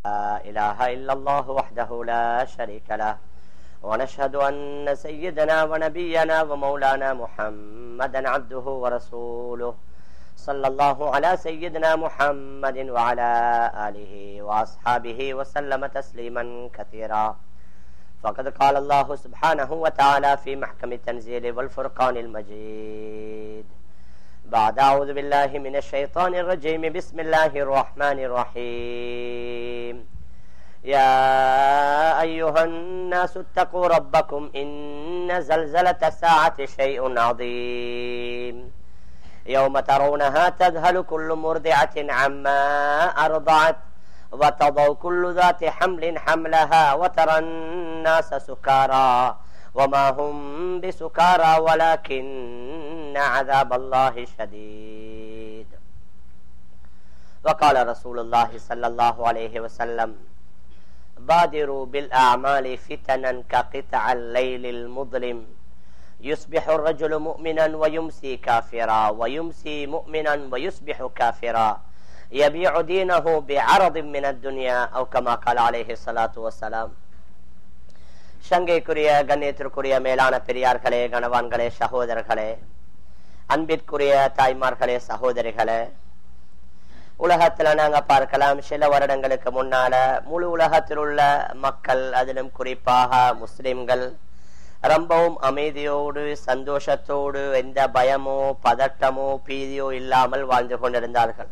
لا إله إلا الله وحده لا شريك له ونشهد أن سيدنا ونبينا ومولانا محمدا عبده ورسوله صلى الله على سيدنا محمد وعلى آله وأصحابه وسلم تسليما كثيرا فقد قال الله سبحانه وتعالى في محكم التنزيل والفرقان المجيد بعد أعوذ بالله من الشيطان الرجيم بسم الله الرحمن الرحيم يا أيها الناس اتقوا ربكم إن زلزلة الساعة شيء عظيم يوم ترونها تذهل كل مرضعة عما أرضعت وتضع كل ذات حمل حملها وترى الناس سكارى وما هم بسكارى ولكن عذاب الله شديد وقال رسول الله صلى الله عليه وسلم بادروا بالأعمال فتنا كقطع الليل المظلم يصبح الرجل مؤمنا ويمسي كافرا ويمسي مؤمنا ويصبح كافرا يبيع دينه بعرض من الدنيا أو كما قال عليه الصلاة والسلام சங்கைக்குரிய கண்ணியத்திற்குரிய மேலான பெரியார்களே கணவான்களே சகோதரர்களே அன்பிற்குரிய தாய்மார்களே சகோதரிகளே உலகத்துல நாங்க பார்க்கலாம் சில வருடங்களுக்கு முன்னால முழு உலகத்தில் உள்ள மக்கள் அதிலும் குறிப்பாக முஸ்லிம்கள் ரொம்பவும் அமைதியோடு சந்தோஷத்தோடு எந்த பயமோ பதட்டமோ பீதியோ இல்லாமல் வாழ்ந்து கொண்டிருந்தார்கள்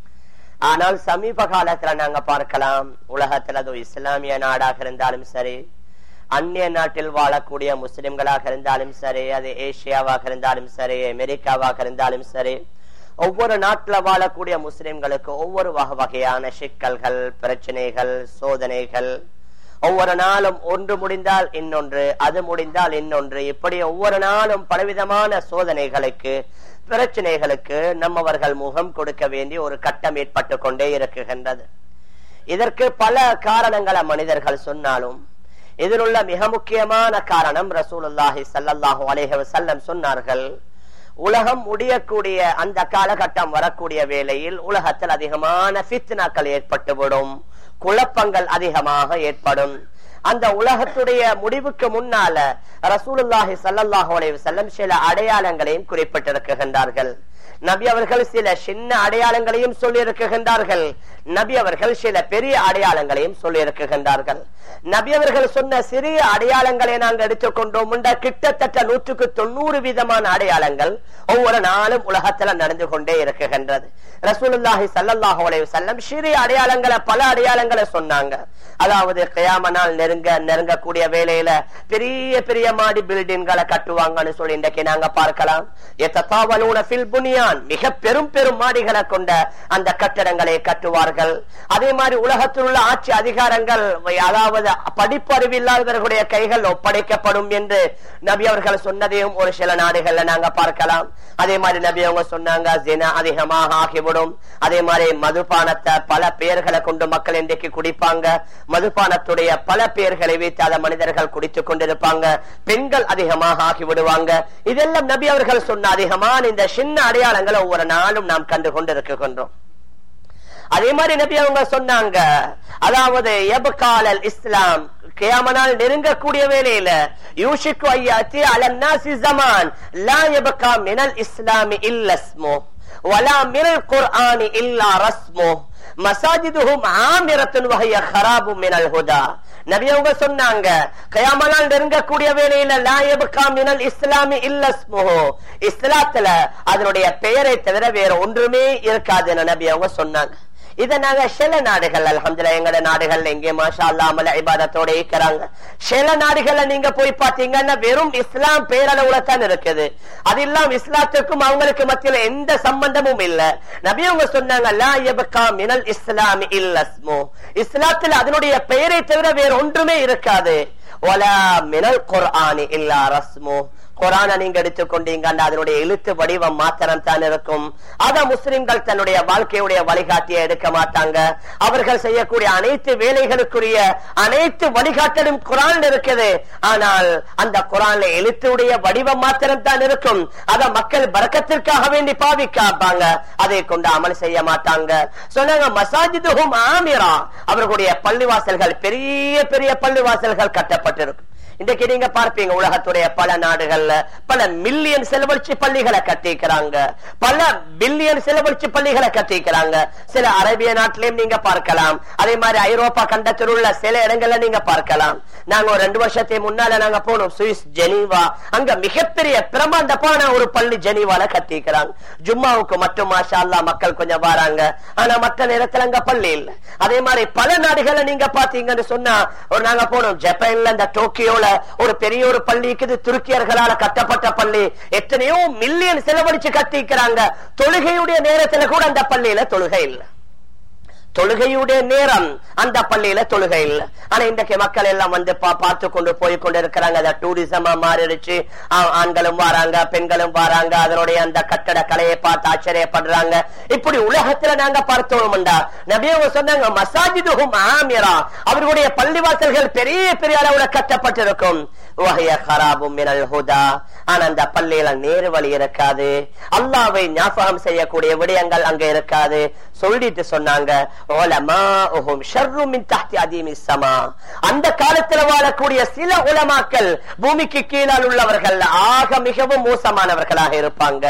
ஆனால் சமீப காலத்துல நாங்க பார்க்கலாம் உலகத்துல அது இஸ்லாமிய நாடாக இருந்தாலும் சரி அந்நிய நாட்டில் வாழக்கூடிய முஸ்லிம்களாக இருந்தாலும் சரி அது ஏசியாவாக இருந்தாலும் சரி அமெரிக்காவாக இருந்தாலும் சரி ஒவ்வொரு நாட்டுல வாழக்கூடிய முஸ்லிம்களுக்கு ஒவ்வொரு வகை வகையான சிக்கல்கள் பிரச்சனைகள் சோதனைகள் ஒவ்வொரு நாளும் ஒன்று முடிந்தால் இன்னொன்று அது முடிந்தால் இன்னொன்று இப்படி ஒவ்வொரு நாளும் பலவிதமான சோதனைகளுக்கு பிரச்சனைகளுக்கு நம்மவர்கள் முகம் கொடுக்க வேண்டிய ஒரு கட்டம் ஏற்பட்டு கொண்டே இருக்குகின்றது இதற்கு பல காரணங்களை மனிதர்கள் சொன்னாலும் இதில் உள்ள மிக முக்கியமான காரணம் ரசூலுல்லாஹி சல்லாஹூ அலேஹ வசல்லம் சொன்னார்கள் உலகம் முடியக்கூடிய அந்த காலகட்டம் வரக்கூடிய வேளையில் உலகத்தில் அதிகமான பித்னாக்கள் ஏற்பட்டுவிடும் குழப்பங்கள் அதிகமாக ஏற்படும் அந்த உலகத்துடைய முடிவுக்கு முன்னால ரசூலுல்லாஹி சல்லாஹூ அலைஹி வஸல்லம் சில அடையாளங்களையும் குறிப்பிட்டிருக்கின்றார்கள் நபி அவர்கள் சில சின்ன அடையாளங்களையும் சொல்லி இருக்குகின்றார்கள் நபி அவர்கள் சில பெரிய அடையாளங்களையும் சொல்லி இருக்குகின்றார்கள் நபி அவர்கள் சொன்ன சிறிய அடையாளங்களை நாங்கள் எடுத்துக்கொண்டோம் கிட்டத்தட்ட நூற்றுக்கு தொண்ணூறு விதமான அடையாளங்கள் ஒவ்வொரு நாளும் உலகத்துல நடந்து கொண்டே இருக்குகின்றது ரசூலுல்லாஹி சல்லாஹூ அலைஹி வஸல்லம் சிறிய அடையாளங்களை பல அடையாளங்களை சொன்னாங்க அதாவது கயாம நாள் நெருங்க நெருங்கக்கூடிய வேலையில பெரிய பெரிய மாடி பில்டிங்களை கட்டுவாங்கன்னு சொல்லி இன்றைக்கு நாங்க பார்க்கலாம் புனியான் மிக பெரும் பெரும் மாடிகளை கொண்ட அந்த கட்டடங்களை கட்டுவார்கள் அதே மாதிரி உலகத்தில் உள்ள ஆட்சி அதிகாரங்கள் அதாவது படிப்பறிவு இல்லாதவர்களுடைய கைகள் ஒப்படைக்கப்படும் என்று நபி அவர்கள் சொன்னதையும் ஒரு சில நாடுகள்ல நாங்க பார்க்கலாம் அதே மாதிரி நபி அவங்க சொன்னாங்க ஜினா அதிகமாக ஆகிவிடும் அதே மாதிரி மதுபானத்தை பல பெயர்களை கொண்டு மக்கள் இன்றைக்கு குடிப்பாங்க மதுபானத்துடைய பல பெயர்களை வைத்து அதை மனிதர்கள் குடித்துக் கொண்டிருப்பாங்க பெண்கள் அதிகமாக ஆகிவிடுவாங்க இதெல்லாம் நபி அவர்கள் சொன்ன அதிகமான இந்த சின்ன அடையாளங்களை ஒவ்வொரு நாளும் நாம் கண்டு கொண்டிருக்கின்றோம் அதே மாதிரி நபி அவங்க சொன்னாங்க அதாவது எபகாலல் இஸ்லாம் கியாமனால் நெருங்கக்கூடிய வேலையில யூஷிக்கு ஐயாத்தி அலன்னாசி ஜமான் லா எபகா மினல் இஸ்லாமி இல்லஸ்மோ வலா மினல் குர்ஆனி இல்லா ரஸ்மோ மசாஜிதுஹும் ஆமிரத்துன் வகைய ஹராபு மினல் ஹுதா நபி அவங்க சொன்னாங்க கயாமனால் நெருங்கக்கூடிய வேலையில லாயபுகா மினல் இஸ்லாமி இல்லஸ்முஹோ இஸ்லாத்துல அதனுடைய பெயரை தவிர வேற ஒன்றுமே இருக்காதுன்னு நபி அவங்க சொன்னாங்க இத நாங்க சில நாடுகள் அலமதுல எங்கட நாடுகள்ல எங்கே மாஷா அல்லாமல இபாதத்தோட இருக்கிறாங்க சில நாடுகள்ல நீங்க போய் பாத்தீங்கன்னா வெறும் இஸ்லாம் பேரளவுல தான் இருக்குது அது இல்லாம இஸ்லாத்துக்கும் அவங்களுக்கு மத்தியில எந்த சம்பந்தமும் இல்ல நபி அவங்க சொன்னாங்க லா யபகா மினல் இஸ்லாமி இல்லஸ்மோ இஸ்லாத்துல அதனுடைய பெயரை தவிர வேற ஒன்றுமே இருக்காது ஒலா மினல் குர்ஆனி இல்லா ரஸ்மோ குரானை நீங்க எடுத்துக்கொண்டீங்க அதனுடைய எழுத்து வடிவம் மாத்திரம் தான் இருக்கும் அத முஸ்லிம்கள் தன்னுடைய வாழ்க்கையுடைய வழிகாட்டியை எடுக்க மாட்டாங்க அவர்கள் செய்யக்கூடிய அனைத்து வேலைகளுக்குரிய அனைத்து வழிகாட்டலும் குரான் இருக்குது ஆனால் அந்த குரான்ல எழுத்துடைய வடிவம் மாத்திரம் தான் இருக்கும் அத மக்கள் பறக்கத்திற்காக வேண்டி பாவிக்காப்பாங்க அதை கொண்டு அமல் செய்ய மாட்டாங்க சொன்னாங்க மசாஜிதுகும் ஆமிரா அவர்களுடைய பள்ளிவாசல்கள் பெரிய பெரிய பள்ளிவாசல்கள் கட்டப்பட்டிருக்கும் இன்றைக்கு நீங்க பார்ப்பீங்க உலகத்துடைய பல நாடுகள்ல பல மில்லியன் செலவழிச்சு பள்ளிகளை கட்டிக்கிறாங்க பல பில்லியன் செலவழிச்சு பள்ளிகளை கட்டிக்கிறாங்க சில அரேபிய நாட்டிலையும் நீங்க பார்க்கலாம் அதே மாதிரி ஐரோப்பா கண்டத்தில் உள்ள சில இடங்கள்ல நீங்க பார்க்கலாம் நாங்க ஒரு ரெண்டு வருஷத்தை முன்னால நாங்க போனோம் சுவிஸ் ஜெனீவா அங்க மிகப்பெரிய பிரமாண்டமான ஒரு பள்ளி ஜெனீவால கட்டிக்கிறாங்க ஜும்மாவுக்கு மட்டும் மாஷா அல்லா மக்கள் கொஞ்சம் வராங்க ஆனா மற்ற நேரத்துல அங்க பள்ளி இல்ல அதே மாதிரி பல நாடுகளை நீங்க பாத்தீங்கன்னு சொன்னா ஒரு நாங்க போனோம் ஜப்பான்ல இந்த டோக்கியோல ஒரு பெரிய ஒரு பள்ளி இருக்குது துருக்கியர்களால கட்டப்பட்ட பள்ளி எத்தனையோ மில்லியன் செலவழிச்சு கட்டிக்கிறாங்க தொழுகையுடைய நேரத்துல கூட அந்த பள்ளியில தொழுகை இல்லை தொழுகையுடைய நேரம் அந்த பள்ளியில தொழுகை இல்ல ஆனா இன்றைக்கு மக்கள் எல்லாம் வந்து பார்த்து கொண்டு போய் கொண்டு இருக்கிறாங்க அதை டூரிசமா மாறிடுச்சு ஆண்களும் வராங்க பெண்களும் வராங்க அதனுடைய அந்த கட்டட கலையை பார்த்து ஆச்சரியப்படுறாங்க இப்படி உலகத்துல நாங்க பார்த்தோம்டா நபியவங்க சொன்னாங்க மசாஜிதுகும் ஆமிரா அவர்களுடைய பள்ளிவாசல்கள் பெரிய பெரிய அளவுல கட்டப்பட்டிருக்கும் ஆனா அந்த பள்ளியில நேரு வழி இருக்காது அல்லாவை ஞாபகம் செய்யக்கூடிய விடயங்கள் அங்க இருக்காது சொல்லிட்டு சொன்னாங்க அந்த காலத்துல வாழக்கூடிய சில உலமாக்கள் பூமிக்கு கீழால் உள்ளவர்கள் ஆக மிகவும் மோசமானவர்களாக இருப்பாங்க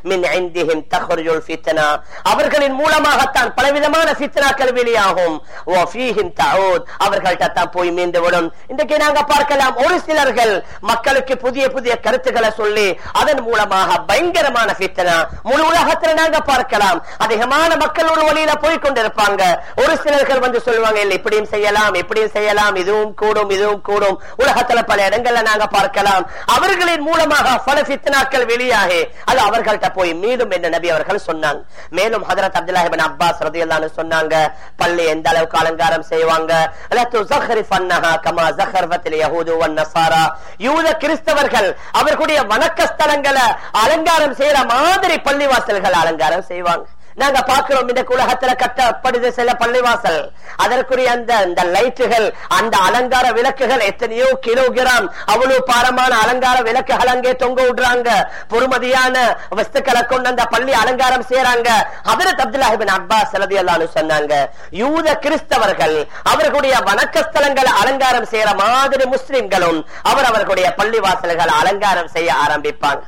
அவர்களின் மூலமாகத்தான் பலவிதமான சித்தனாக்கள் வெளியாகும் அவர்கள்ட்ட தான் போய் மீண்டு விடும் இன்றைக்கு நாங்க பார்க்கலாம் ஒரு சிலர்கள் மக்களுக்கு புதிய புதிய கருத்துக்களை சொல்லி அதன் மூலமாக பயங்கரமான சித்தனா முழு உலகத்தில் நாங்க பார்க்கலாம் அதிகமான மக்கள் ஒரு வழியில போய் கொண்டிருப்பாங்க ஒரு சிலர்கள் வந்து சொல்லுவாங்க இல்ல இப்படியும் செய்யலாம் இப்படியும் செய்யலாம் இதுவும் கூடும் இதுவும் கூடும் உலகத்துல பல இடங்கள்ல நாங்க பார்க்கலாம் அவர்களின் மூலமாக பல சித்தனாக்கள் வெளியாகி அது அவர்கள்ட்ட போய் மீண்டும் என்று நபி அவர்கள் சொன்னாங்க மேலும் ஹதரத் அப்துல்லாஹிபின் அப்பாஸ் ரதியல்லான்னு சொன்னாங்க பள்ளி எந்த அளவுக்கு அலங்காரம் செய்வாங்க யூத கிறிஸ்தவர்கள் அவர்களுடைய வணக்க ஸ்தலங்களை அலங்காரம் செய்யற மாதிரி பள்ளிவாசல்கள் அலங்காரம் செய்வாங்க நாங்க பாக்குறோம் இந்த உலகத்துல கட்டப்படுது சில பள்ளிவாசல் அதற்குரிய அந்த அந்த லைட்டுகள் அந்த அலங்கார விளக்குகள் எத்தனையோ கிலோகிராம் அவ்வளவு பாரமான அலங்கார விளக்குகள் அங்கே தொங்க விடுறாங்க பொறுமதியான வஸ்துக்களை கொண்டு அந்த பள்ளி அலங்காரம் செய்யறாங்க அதற்கு அப்துல்லாஹிபின் அப்பாஸ் சலதி அல்லான்னு சொன்னாங்க யூத கிறிஸ்தவர்கள் அவர்களுடைய வணக்க ஸ்தலங்களை அலங்காரம் செய்யற மாதிரி முஸ்லிம்களும் அவர் அவர்களுடைய பள்ளிவாசல்கள் அலங்காரம் செய்ய ஆரம்பிப்பாங்க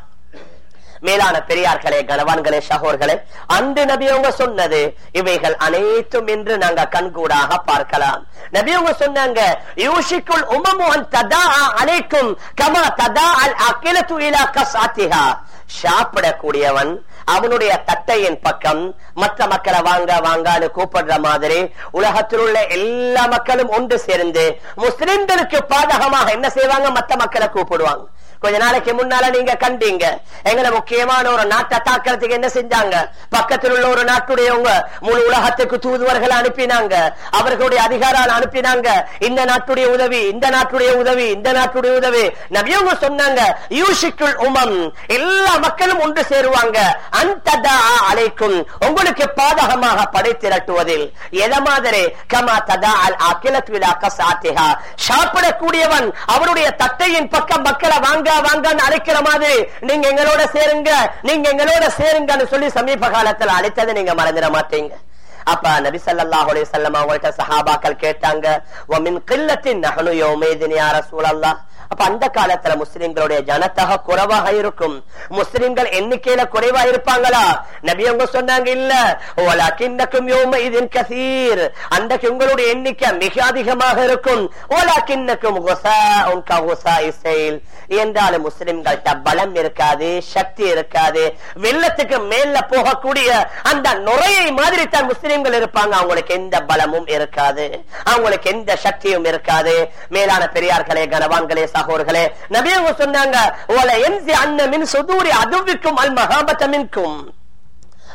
மேலான பெரியார்களே கணவான்களே சகோர்களே அன்று நபியவங்க சொன்னது இவைகள் அனைத்தும் என்று நாங்க கண்கூடாக பார்க்கலாம் நபியவங்க சொன்னாங்க யூஷிக்குள் உமமுகன் ததா அனைக்கும் கமா ததா அல் அகிலத்து இலா கசாத்திஹா சாப்பிடக்கூடியவன் அவனுடைய தட்டையின் பக்கம் மற்ற மக்களை வாங்க வாங்கான்னு கூப்பிடுற மாதிரி உலகத்தில் உள்ள எல்லா மக்களும் ஒன்று சேர்ந்து முஸ்லிம்களுக்கு பாதகமாக என்ன செய்வாங்க மற்ற மக்களை கூப்பிடுவாங்க கொஞ்ச நாளைக்கு முன்னால நீங்க கண்டீங்க எங்களை முக்கியமான ஒரு நாட்டை தாக்கிறதுக்கு என்ன செஞ்சாங்க பக்கத்தில் உள்ள ஒரு நாட்டுடையவங்க முழு உலகத்துக்கு தூதுவர்கள் அனுப்பினாங்க அவர்களுடைய அதிகாரால் அனுப்பினாங்க இந்த நாட்டுடைய உதவி இந்த நாட்டுடைய உதவி இந்த நாட்டுடைய உதவி நபியவங்க சொன்னாங்க யூஷிக்குள் உமம் எல்லா மக்களும் ஒன்று சேருவாங்க அந்த அழைக்கும் உங்களுக்கு பாதகமாக படைத்திரட்டுவதில் எத மாதிரி கமா ததா அல் அகிலத் விழா கசாத்திகா சாப்பிடக்கூடியவன் அவருடைய தட்டையின் பக்கம் மக்களை வாங்க வாங்கன்னு அழைக்கிற மாதிரி நீங்க எங்களோட சேருங்க நீங்க எங்களோட சேருங்கன்னு சொல்லி சமீப காலத்துல அழைத்ததை நீங்க மறந்துட மாட்டீங்க அப்ப நபி ஸல்லல்லாஹு அலைஹி வஸல்லம் அவங்கள்ட்ட சஹாபாக்கள் கேட்டாங்க வ மின் கில்லத்தின் நஹனு யௌமைதின் யா ரசூலல்லாஹ் அப்ப அந்த காலத்துல முஸ்லிம்களுடைய ஜனத்தக குறைவாக இருக்கும் முஸ்லிம்கள் எண்ணிக்கையில குறைவா இருப்பாங்களா நபி அவங்க சொன்னாங்க இல்ல ஓலாக்கின்னக்கும் யோமஇதின் கசீர் அன்றைக்கு உங்களுடைய எண்ணிக்கை மிக அதிகமாக இருக்கும் ஓலாக்கின்னக்கும் குசாஉன் ககுசாஇ ஸைல் என்றாலும் முஸ்லிம்கள்ட்ட பலம் இருக்காது சக்தி இருக்காது வெள்ளத்துக்கு மேல போகக்கூடிய அந்த நுரையை மாதிரி தான் முஸ்லிம்கள் இருப்பாங்க அவங்களுக்கு எந்த பலமும் இருக்காது அவங்களுக்கு எந்த சக்தியும் இருக்காது மேலான பெரியார்களே கனவான்களே சகோர்களே நபியவங்க சொன்னாங்க "ஒல என்சி அன்ன மின் சுதூரி அதுவிக்கும் அல் மகாபத்தமின்கும்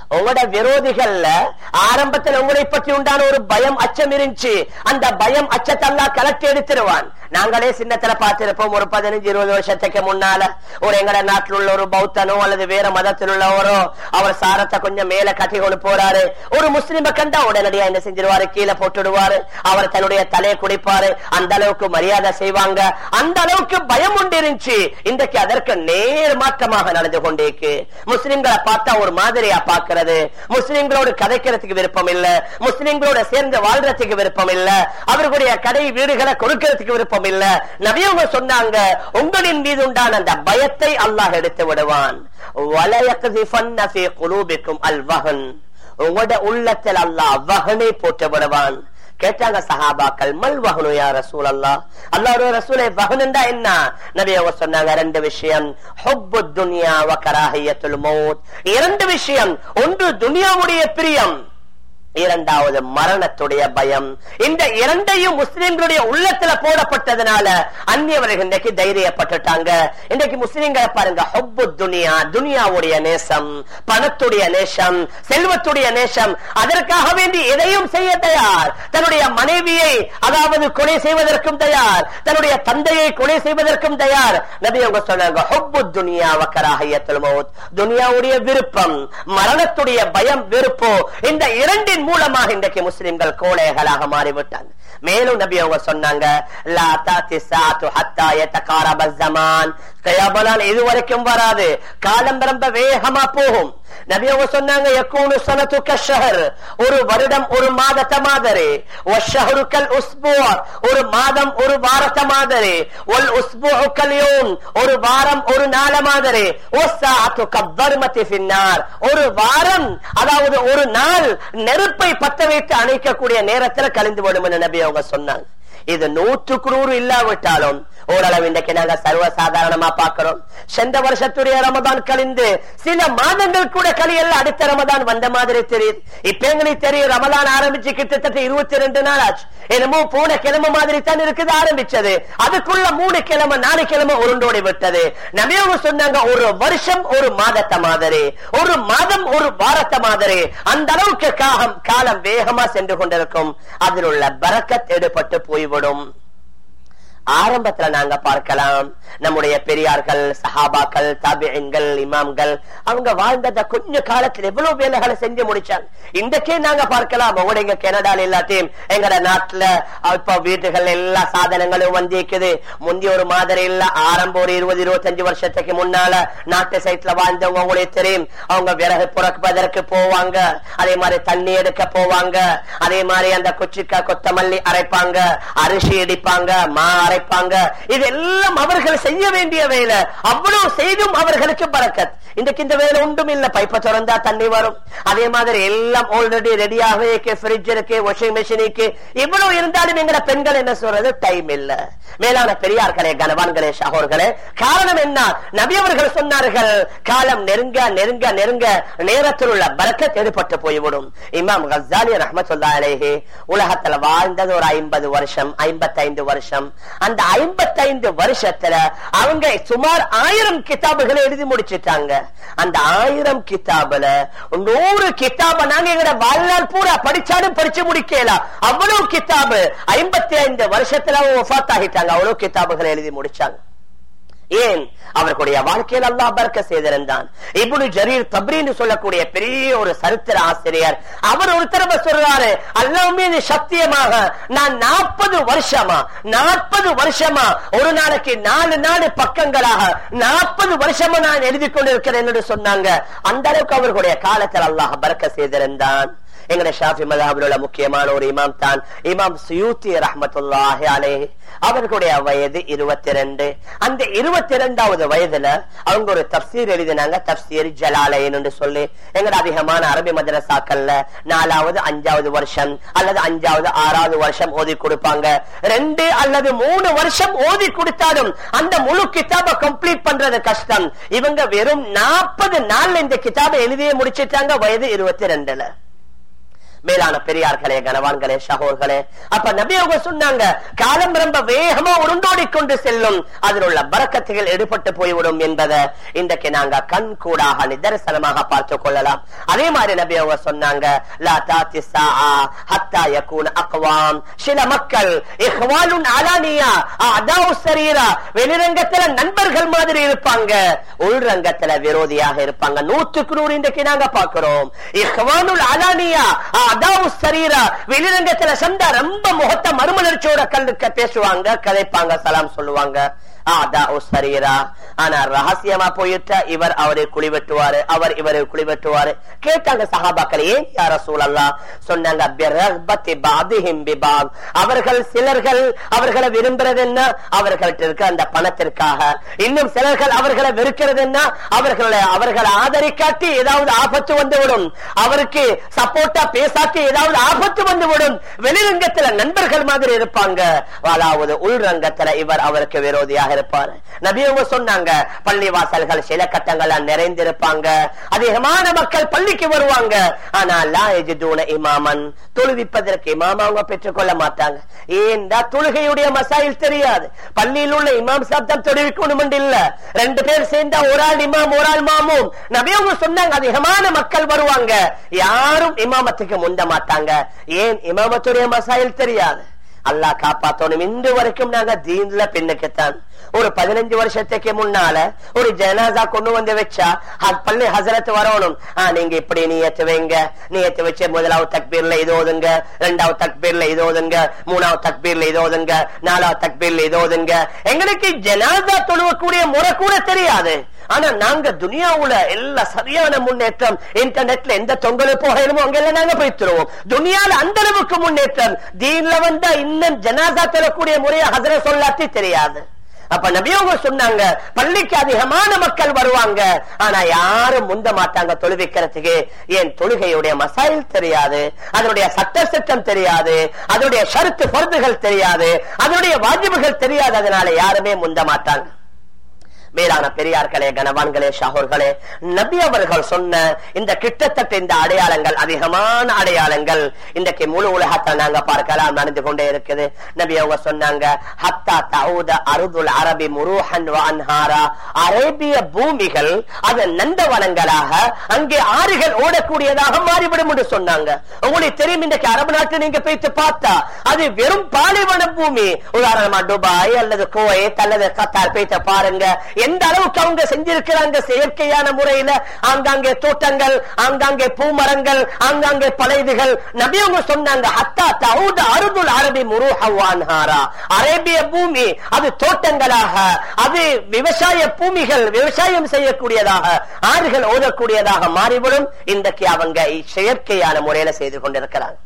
உங்களோட விரோதிகள்ல ஆரம்பத்தில் உங்களை பற்றி உண்டான ஒரு பயம் அச்சம் இருந்துச்சு அந்த பயம் அச்சத்தெல்லாம் கலட்டி எடுத்துருவான் நாங்களே சின்னத்துல பார்த்திருப்போம் ஒரு பதினஞ்சு இருபது வருஷத்துக்கு முன்னால ஒரு எங்கட நாட்டில் உள்ள ஒரு பௌத்தனோ அல்லது வேற மதத்தில் உள்ளவரோ அவர் சாரத்தை கொஞ்சம் மேல கட்டி கொண்டு போறாரு ஒரு முஸ்லிம கண்டா உடனடியா என்ன செஞ்சிருவாரு கீழே போட்டுடுவாரு அவர் தன்னுடைய தலையை குடிப்பாரு அந்த அளவுக்கு மரியாதை செய்வாங்க அந்த அளவுக்கு பயம் உண்டு இருந்துச்சு இன்றைக்கு அதற்கு நேர் மாற்றமாக நடந்து கொண்டேக்கு முஸ்லிம்களை பார்த்தா ஒரு மாதிரியா பாக்குறது முஸ்லிம்களோடு கதைக்கிறதுக்கு விருப்பம் இல்ல முஸ்லிம்களோட சேர்ந்து வாழ்றதுக்கு விருப்பம் இல்ல அவர்களுடைய கடை வீடுகளை கொடுக்கிறதுக்கு விருப்பம் இல்ல நபியவங்க சொன்னாங்க உங்களின் மீது உண்டான அந்த பயத்தை அல்லாஹ் எடுத்து விடுவான் وَلَيَقْذِفَنَّ فِي قُلُوبِكُمْ الْوَهْنَ உங்களோட உள்ளத்தில் அல்லாஹ் வகனை போட்டு விடுவான் கேட்டாங்க சஹாபாக்கள் மல் வகனு யா ரசூல் அல்லா அல்லாஹ் ரசூலை வகனுண்டா என்ன நபி அவங்க சொன்னாங்க ரெண்டு விஷயம் ஹுப்பு துனியா வ கராஹியத்துல் மௌத் இரண்டு விஷயம் ஒன்று துனியாவுடைய பிரியம் இரண்டாவது மரணத்துடைய பயம் இந்த இரண்டையும் முஸ்லிம்களுடைய உள்ளத்துல போடப்பட்டதுனால அந்நியவர்கள் இன்றைக்கு தைரியப்பட்டுட்டாங்க இன்றைக்கு முஸ்லிம்களை பாருங்க ஹொப்பு துனியா துனியாவுடைய நேசம் பணத்துடைய நேசம் செல்வத்துடைய நேசம் அதற்காக வேண்டி எதையும் செய்ய தயார் தன்னுடைய மனைவியை அதாவது கொலை செய்வதற்கும் தயார் தன்னுடைய தந்தையை கொலை செய்வதற்கும் தயார் நபி அவங்க சொன்னாங்க ஹொப்பு துனியா வக்கராகியத்துல் மௌத் துனியாவுடைய விருப்பம் மரணத்துடைய பயம் வெறுப்போ இந்த இரண்டின் மூலமாக இன்றைக்கு முஸ்லிம்கள் கோழைகளாக மாறிவிட்டாங்க மேலும் நபி அவங்க சொன்னாங்க லா தாத்தி சாத்து ஹத்தா யதகாரப ஜமான் கயாமலான் இதுவரைக்கும் வராது காலம் ரொம்ப வேகமா போகும் நபி அவங்க சொன்னாங்க யக்கூனு சனத்து கஷஹர் ஒரு வருடம் ஒரு மாதத்த மாதிரி வஷஹருக்கல் உஸ்புவ ஒரு மாதம் ஒரு வாரத்த மாதிரி ஒல் உஸ்புஉக்கல் யௌம் ஒரு வாரம் ஒரு நாள மாதிரி வஸ்ஸாஅத்து கப்பர்மதி ஃபின்னார் ஒரு வாரம் அதாவது ஒரு நாள் நெருப்பை பத்த வைத்து அணைக்கக்கூடிய நேரத்துல கழிந்து விடும் என்று நபி அவங்க சொன்னாங்க இது நூற்றுக்கு நூறு இல்லாவிட்டாலும் ஓரளவு இன்றைக்கு நாங்க சர்வ சாதாரணமா பாக்குறோம் சென்ற வருஷத்துடைய ரமதான் கழிந்து சில மாதங்கள் கூட கழியல்ல அடுத்த ரமதான் வந்த மாதிரி தெரியுது இப்ப எங்களுக்கு தெரியும் ரமதான் ஆரம்பிச்சு கிட்டத்தட்ட இருபத்தி ரெண்டு நாள் ஆச்சு என்னமோ போன கிழமை மாதிரி தான் இருக்குது ஆரம்பிச்சது அதுக்குள்ள மூணு கிழமை நாலு கிழமை உருண்டோடி விட்டது நபியவங்க சொன்னாங்க ஒரு வருஷம் ஒரு மாதத்தை மாதிரி ஒரு மாதம் ஒரு வாரத்தை மாதிரி அந்த அளவுக்கு காகம் காலம் வேகமா சென்று கொண்டிருக்கும் அதில் உள்ள பரக்கத் எடுபட்டு போய்விடும் ஆரம்பத்துல நாங்க பார்க்கலாம் நம்முடைய பெரியார்கள் சஹாபாக்கள் தாபியங்கள் இமாம்கள் அவங்க வாழ்ந்த கொஞ்ச காலத்துல எவ்வளவு வேலைகளை செஞ்சு முடிச்சாங்க இன்றைக்கே நாங்க பார்க்கலாம் உங்களுடைய கனடால எல்லாத்தையும் எங்கட நாட்டுல இப்ப வீட்டுகள் எல்லா சாதனங்களும் வந்திருக்குது முந்தைய ஒரு மாதிரி இல்ல ஆரம்பம் ஒரு இருபது இருபத்தஞ்சு வருஷத்துக்கு முன்னால நாட்டு சைட்ல வாழ்ந்தவங்க உங்களுக்கு தெரியும் அவங்க விறகு புறப்பதற்கு போவாங்க அதே மாதிரி தண்ணி எடுக்க போவாங்க அதே மாதிரி அந்த குச்சிக்கா கொத்தமல்லி அரைப்பாங்க அரிசி இடிப்பாங்க மா அரைப்பாங்க இதெல்லாம் அவர்கள் செய்ய வேண்டிய வேலை அவ்வளவு செய்தும் அவர்களுக்கு பறக்கத் இன்றைக்கு இந்த வேலை ஒன்றும் இல்ல பைப்பை திறந்தா தண்ணி வரும் அதே மாதிரி எல்லாம் ஆல்ரெடி ரெடியாக இருக்கு ஃப்ரிட்ஜ் இருக்கு வாஷிங் மிஷின் இருக்கு இவ்வளவு இருந்தாலும் எங்கட பெண்கள் என்ன சொல்றது டைம் இல்ல மேலான பெரியார்களே கனவான்களே சகோர்களே காரணம் என்ன நபி அவர்கள் சொன்னார்கள் காலம் நெருங்க நெருங்க நெருங்க நேரத்தில் உள்ள பறக்கத் எடுபட்டு போய்விடும் இமாம் கசாலி ரஹமத்துல்லா அலேஹி உலகத்துல வாழ்ந்தது ஒரு ஐம்பது வருஷம் ஐம்பத்தைந்து வருஷம் அந்த ஐம்பத்தைந்து வருஷத்துல அவங்க சுமார் ஆயிரம் கிதாபுகளை எழுதி முடிச்சிட்டாங்க அந்த ஆயிரம் கிதாபுல நூறு கிதாப நாங்க எங்கட வாழ்நாள் பூரா படிச்சாலும் படிச்சு முடிக்கலாம் அவ்வளவு கிதாபு ஐம்பத்தி ஐந்து வருஷத்துல ஒஃபாத் ஆகிட்டாங்க அவ்வளவு கிதாபுகளை எழுதி முடிச்சாங்க ஏன் அவர்களுடைய வாழ்க்கையில் அல்லா பர்க்க செய்திருந்தான் இப்னு ஜரீர் தப்ரின்னு சொல்லக்கூடிய பெரிய ஒரு சரித்திர ஆசிரியர் அவர் ஒரு தடவை சொல்றாரு அல்லாஹ் மீது சத்தியமாக நான் நாற்பது வருஷமா நாற்பது வருஷமா ஒரு நாளைக்கு நாலு நாலு பக்கங்களாக நாற்பது வருஷமா நான் எழுதி கொண்டிருக்கிறேன் என்று சொன்னாங்க அந்த அளவுக்கு அவர்களுடைய காலத்தில் அல்லாஹ் பர்க்க செய்திருந்தான் எங்கட ஷாஃபி மதாபில் உள்ள முக்கியமான ஒரு இமாம் தான் இமாம் சுயூத்தி ரஹமத்துல்லாஹி அலேஹி அவர்களுடைய வயது இருபத்தி ரெண்டு அந்த இருபத்தி இரண்டாவது வயதுல அவங்க ஒரு தப்சீர் எழுதினாங்க தப்சீர் ஜலாலயன் என்று சொல்லி எங்கட அதிகமான அரபி மதரசாக்கள்ல நாலாவது அஞ்சாவது வருஷம் அல்லது அஞ்சாவது ஆறாவது வருஷம் ஓதி கொடுப்பாங்க ரெண்டு அல்லது மூணு வருஷம் ஓதி கொடுத்தாலும் அந்த முழு கிதாபை கம்ப்ளீட் பண்றது கஷ்டம் இவங்க வெறும் நாற்பது நாள் இந்த கிதாபை எழுதியே முடிச்சிட்டாங்க வயது இருபத்தி ரெண்டுல மேலான பெரியார்களே கனவான்களே ஷஹோர்களே அப்ப நபி அவங்க சொன்னாங்க காலம் ரொம்ப வேகமா உருண்டோடி கொண்டு செல்லும் அதில் உள்ள பறக்கத்துகள் எடுபட்டு போய்விடும் என்பதை இன்றைக்கு நாங்க கண் கூடாக நிதர்சனமாக பார்த்து கொள்ளலாம் அதே மாதிரி நபி அவங்க சொன்னாங்க லா தாத்தி ஸாஆ ஹத்தா யகூன அக்வாம் சில மக்கள் இஹ்வாலுன் அலானியா அதாவு சரீரா வெளிரங்கத்துல நண்பர்கள் மாதிரி இருப்பாங்க உள்ரங்கத்துல விரோதியாக இருப்பாங்க நூற்றுக்கு நூறு இன்றைக்கு நாங்க பார்க்கிறோம் இஹ்வானுல் அலானியா அதாவு சரீரா வெளிரங்கத்துல சண்டா ரொம்ப முகத்தை மறுமலர்ச்சியோட கல்லுக்க பேசுவாங்க கதைப்பாங்க சலாம் சொல்லுவாங்க ஆதாவு சரீரா ஆனா ரகசியமா போயிட்டா இவர் அவரை குழி வெட்டுவாரு அவர் இவரை குழி வெட்டுவாரு கேட்டாங்க சஹாபாக்கள் ஏன் யார சூழல்லா சொன்னாங்க பிரஹ்பத்தி பாதிஹிம் பிபாத். அவர்கள் சிலர்கள் அவர்களை விரும்புறது என்ன அவர்கள்ட்ட இருக்க அந்த பணத்திற்காக இன்னும் சிலர்கள் அவர்களை வெறுக்கிறது என்ன அவர்களை அவர்களை ஆதரிக்காட்டி ஏதாவது ஆபத்து வந்துவிடும் அவருக்கு சப்போர்ட்டா பேசாட்டி ஏதாவது ஆபத்து வந்துவிடும் வெளிரங்கத்துல நண்பர்கள் மாதிரி இருப்பாங்க அதாவது உள்ரங்கத்துல இவர் அவருக்கு விரோதியாக இருப்பார் நபியவங்க சொன்னாங்க பள்ளி வாசல்கள் சில கட்டங்களா நிறைந்திருப்பாங்க அதிகமான மக்கள் பள்ளிக்கு வருவாங்க ஆனா லா எஜிதூன இமாமன் தொழுவிப்பதற்கு இமாம் அவங்க பெற்றுக்கொள்ள மாட்டாங்க ஏண்டா தொழுகையுடைய மசாயில் தெரியாது பள்ளியில் உள்ள இமாம் சப்தம் தொழுவிக்கணும் இல்ல ரெண்டு பேர் சேர்ந்தா ஒரு ஆள் இமாம் ஒரு ஆள் மாமும் நபியவங்க சொன்னாங்க அதிகமான மக்கள் வருவாங்க யாரும் இமாமத்துக்கு முந்த மாட்டாங்க ஏன் இமாமத்துடைய மசாயில் தெரியாது அல்லாஹ் காப்பாத்தணும் இன்று வரைக்கும் நாங்க தீன்ல பின்னுக்குத்தான் ஒரு பதினஞ்சு வருஷத்துக்கு முன்னால ஒரு ஜனாசா கொண்டு வந்து வச்சா ஹ- பள்ளி ஹசரத் வரணும் ஆ, நீங்க இப்படி நீயத்து வைங்க நீயத்து வச்சு முதலாவது தக்பீர்ல இது ஓதுங்க ரெண்டாவது தக்பீர்ல இது ஓதுங்க மூணாவது தக்பீர்ல இது ஓதுங்க நாலாவது தக்பீர்ல இது ஓதுங்க எங்களுக்கு ஜனாசா தொழுவக்கூடிய முறை கூட தெரியாது ஆனா நாங்க துனியாவுல எல்லா சரியான முன்னேற்றம் இன்டர்நெட்ல எந்த தொங்கல் போகணுமோ அங்கெல்லாம் நாங்க போய்த்துருவோம் துனியால அந்த அளவுக்கு முன்னேற்றம் தீன்ல வந்தா இன்னும் ஜனாசா தொழக்கூடிய முறையை ஹசர சொல்லாத்தி தெரியாது அப்ப நபியவங்க சொன்னாங்க பள்ளிக்கு அதிகமான மக்கள் வருவாங்க ஆனா யாரும் முந்த மாட்டாங்க தொழுவிக்கிறதுக்கு ஏன் தொழுகையுடைய மசாயில் தெரியாது அதனுடைய சட்ட சிட்டம் தெரியாது அதனுடைய ஷருத்து பொருந்துகள் தெரியாது அதனுடைய வாஜிபுகள் தெரியாது அதனால யாருமே முந்த மாட்டாங்க மேலான பெரியார்களே கனவான்களே ஷாகோர்களே நபி அவர்கள் சொன்ன இந்த கிட்டத்தட்ட இந்த அடையாளங்கள் அதிகமான அடையாளங்கள் இன்றைக்கு முழு உலகத்தில் நாங்க பார்க்கலாம் நடந்து கொண்டே இருக்குது நபி அவங்க சொன்னாங்க ஹத்தா தவுத அருதுல் அரபி முருஹன் வ அன்ஹாரா அரேபிய பூமிகள் அது நந்தவனங்களாக அங்கே ஆறுகள் ஓடக்கூடியதாக மாறிவிடும் என்று சொன்னாங்க உங்களுக்கு தெரியும் இன்றைக்கு அரபு நாட்டு நீங்க போய்த்து பார்த்தா அது வெறும் பாலைவன பூமி உதாரணமா துபாய் அல்லது குவைத் அல்லது கத்தார் போய்த்து பாருங்க எந்த அளவுக்கு அவங்க செஞ்சிருக்கிறாங்க செயற்கையான முறையில ஆங்காங்கே தோட்டங்கள் ஆங்காங்கே பூமரங்கள் ஆங்காங்கே பழைதுகள் நபி அவங்க சொன்னாங்க ஹத்தா தவுத அருதுல் அரபி முருஹவான்ஹாரா அரேபிய பூமி அது தோட்டங்களாக அது விவசாய பூமிகள் விவசாயம் செய்யக்கூடியதாக ஆறுகள் ஓதக்கூடியதாக மாறிவிடும் இன்றைக்கு அவங்க செயற்கையான முறையில செய்து கொண்டிருக்கிறாங்க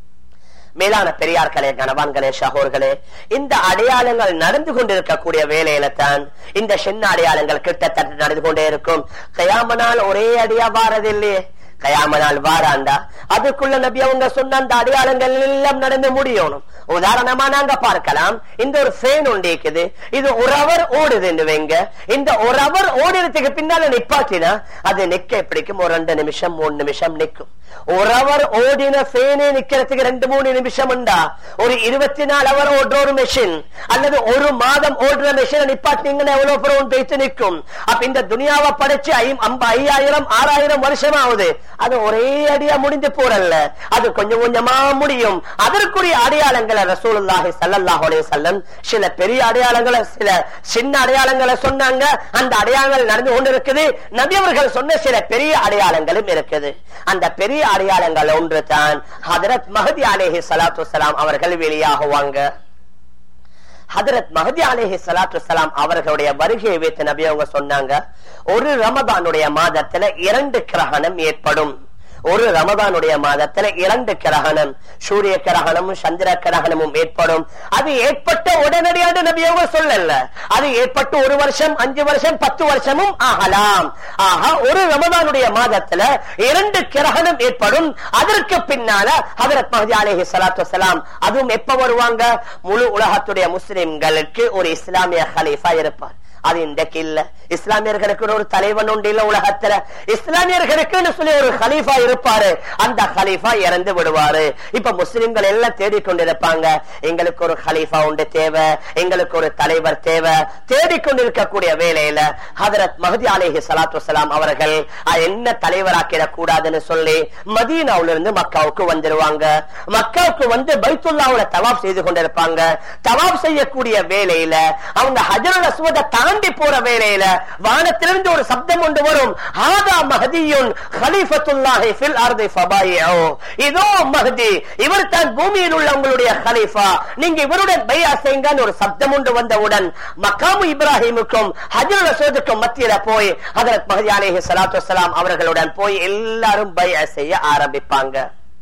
மேலான பெரியார்களே கணவான்களே ஷஹோர்களே இந்த அடையாளங்கள் நடந்து கொண்டிருக்கக்கூடிய வேலையில தான் இந்த சின்ன அடையாளங்கள் கிட்டத்தட்ட நடந்து கொண்டே இருக்கும் கயாமனால் ஒரே அடியா வாரதில்லையே கயாமனால் வாராண்டா அதுக்குள்ள நபி அவங்க சொன்ன அந்த அடையாளங்கள் எல்லாம் நடந்து முடியணும் உதாரணமா நாங்க பார்க்கலாம் இந்த ஒரு ஃபேன் ஒன்று இருக்குது இது ஒரு அவர் ஓடுதுன்னு வைங்க இந்த ஒரு அவர் ஓடுறதுக்கு பின்னால நிப்பாட்டினா அது நிக்க பிடிக்கும் ஒரு ரெண்டு நிமிஷம் மூணு நிமிஷம் நிக்கும் ஒரு அவர் ஓடின ஃபேனே நிக்கிறதுக்கு ரெண்டு மூணு நிமிஷம் உண்டா ஒரு இருபத்தி நாலு அவர் ஓடுற ஒரு மெஷின் அல்லது ஒரு மாதம் ஓடுற மெஷினை நிப்பாட்டினீங்கன்னா எவ்வளவு புறம் பேத்து நிற்கும் அப்ப இந்த துனியாவை படைச்சு ஐ- அம்ப- ஐயாயிரம் ஆறாயிரம் வருஷம் ஆகுது அது ஒரே அடியா முடிந்து போறல்ல அது கொஞ்சம் கொஞ்சமா முடியும் அதற்குரிய அடையாளங்களை ரசூலுல்லாஹி ஸல்லல்லாஹு அலைஹி வஸல்லம் சில பெரிய அடையாளங்களை சில சின்ன அடையாளங்களை சொன்னாங்க அந்த அடையாளங்கள் நடந்து கொண்டிருக்குது நபி அவர்கள் சொன்ன சில பெரிய அடையாளங்களும் இருக்குது அந்த பெரிய அடையாளங்கள் ஒன்று தான் ஹதரத் மஹதி அலைஹி ஸலாத்து வஸலாம் அவர்கள் வெளியாகுவாங்க ஹதரத் மஹதி அலேஹி சலாத்து சலாம் அவர்களுடைய வருகையை வைத்து நபி அவங்க சொன்னாங்க ஒரு ரமதானுடைய மாதத்துல இரண்டு கிரகணம் ஏற்படும் ஒரு ரமதானுடைய மாதத்துல இரண்டு கிரகணம் சூரிய கிரகணமும் சந்திர கிரகணமும் ஏற்படும் அது ஏற்பட்ட உடனடியாக நபியோக சொல்லல அது ஏற்பட்டு ஒரு வருஷம் அஞ்சு வருஷம் பத்து வருஷமும் ஆகலாம் ஆக ஒரு ரமதானுடைய மாதத்துல இரண்டு கிரகணம் ஏற்படும் அதற்கு பின்னால ஹதரத் மஹதி அலேஹி சலாத்து வசலாம் அதுவும் எப்ப வருவாங்க முழு உலகத்துடைய முஸ்லிம்களுக்கு ஒரு இஸ்லாமிய ஹலீஃபா இருப்பார் அது இன்றைக்கு இல்ல இஸ்லாமியர்களுக்கு ஒரு தலைவன் உண்டு இல்ல உலகத்துல இஸ்லாமியர்களுக்குன்னு சொல்லி ஒரு ஹலீஃபா இருப்பாரு அந்த ஹலீஃபா இறந்து விடுவாரு இப்ப முஸ்லிம்கள் எல்லாம் தேடிக்கொண்டிருப்பாங்க எங்களுக்கு ஒரு ஹலீஃபா உண்டு தேவை எங்களுக்கு ஒரு தலைவர் தேவை தேடிக்கொண்டிருக்கக்கூடிய வேலையில ஹதரத் மஹதி அலேஹி சலாத்து வசலாம் அவர்கள் அஹ், என்ன தலைவராக்கிடக் கூடாதுன்னு சொல்லி மதீனாவுல இருந்து மக்காவுக்கு வந்துருவாங்க மக்காவுக்கு வந்து பைத்துல்லாவுல தவாப் செய்து கொண்டிருப்பாங்க தவாப் செய்யக்கூடிய வேலையில அவங்க ஹஜருல் அஸ்வத தாண்டி போற வேலையில வானத்திலிருந்து ஒரு சப்தம் கொண்டு வரும் ஆதா மஹதியுன் ஹலீஃபத்துல்லாஹி ஃபில் அர்தி ஃபபாயிஉ இதோ மஹதி இவர் தான் பூமியில் உள்ள உங்களுடைய ஹலீஃபா நீங்க இவருடன் பையா செய்யுங்கன்னு ஒரு சப்தம் உண்டு வந்தவுடன் மக்காமு இப்ராஹிமுக்கும் ஹஜருல் அஸ்வதுக்கும் மத்தியில போய் ஹஜரத் மஹதி அலைஹி ஸலாத்து வஸலாம் அவர்களுடன் போய் எல்லாரும் பையா செய்ய ஆரம்பிப்பாங்க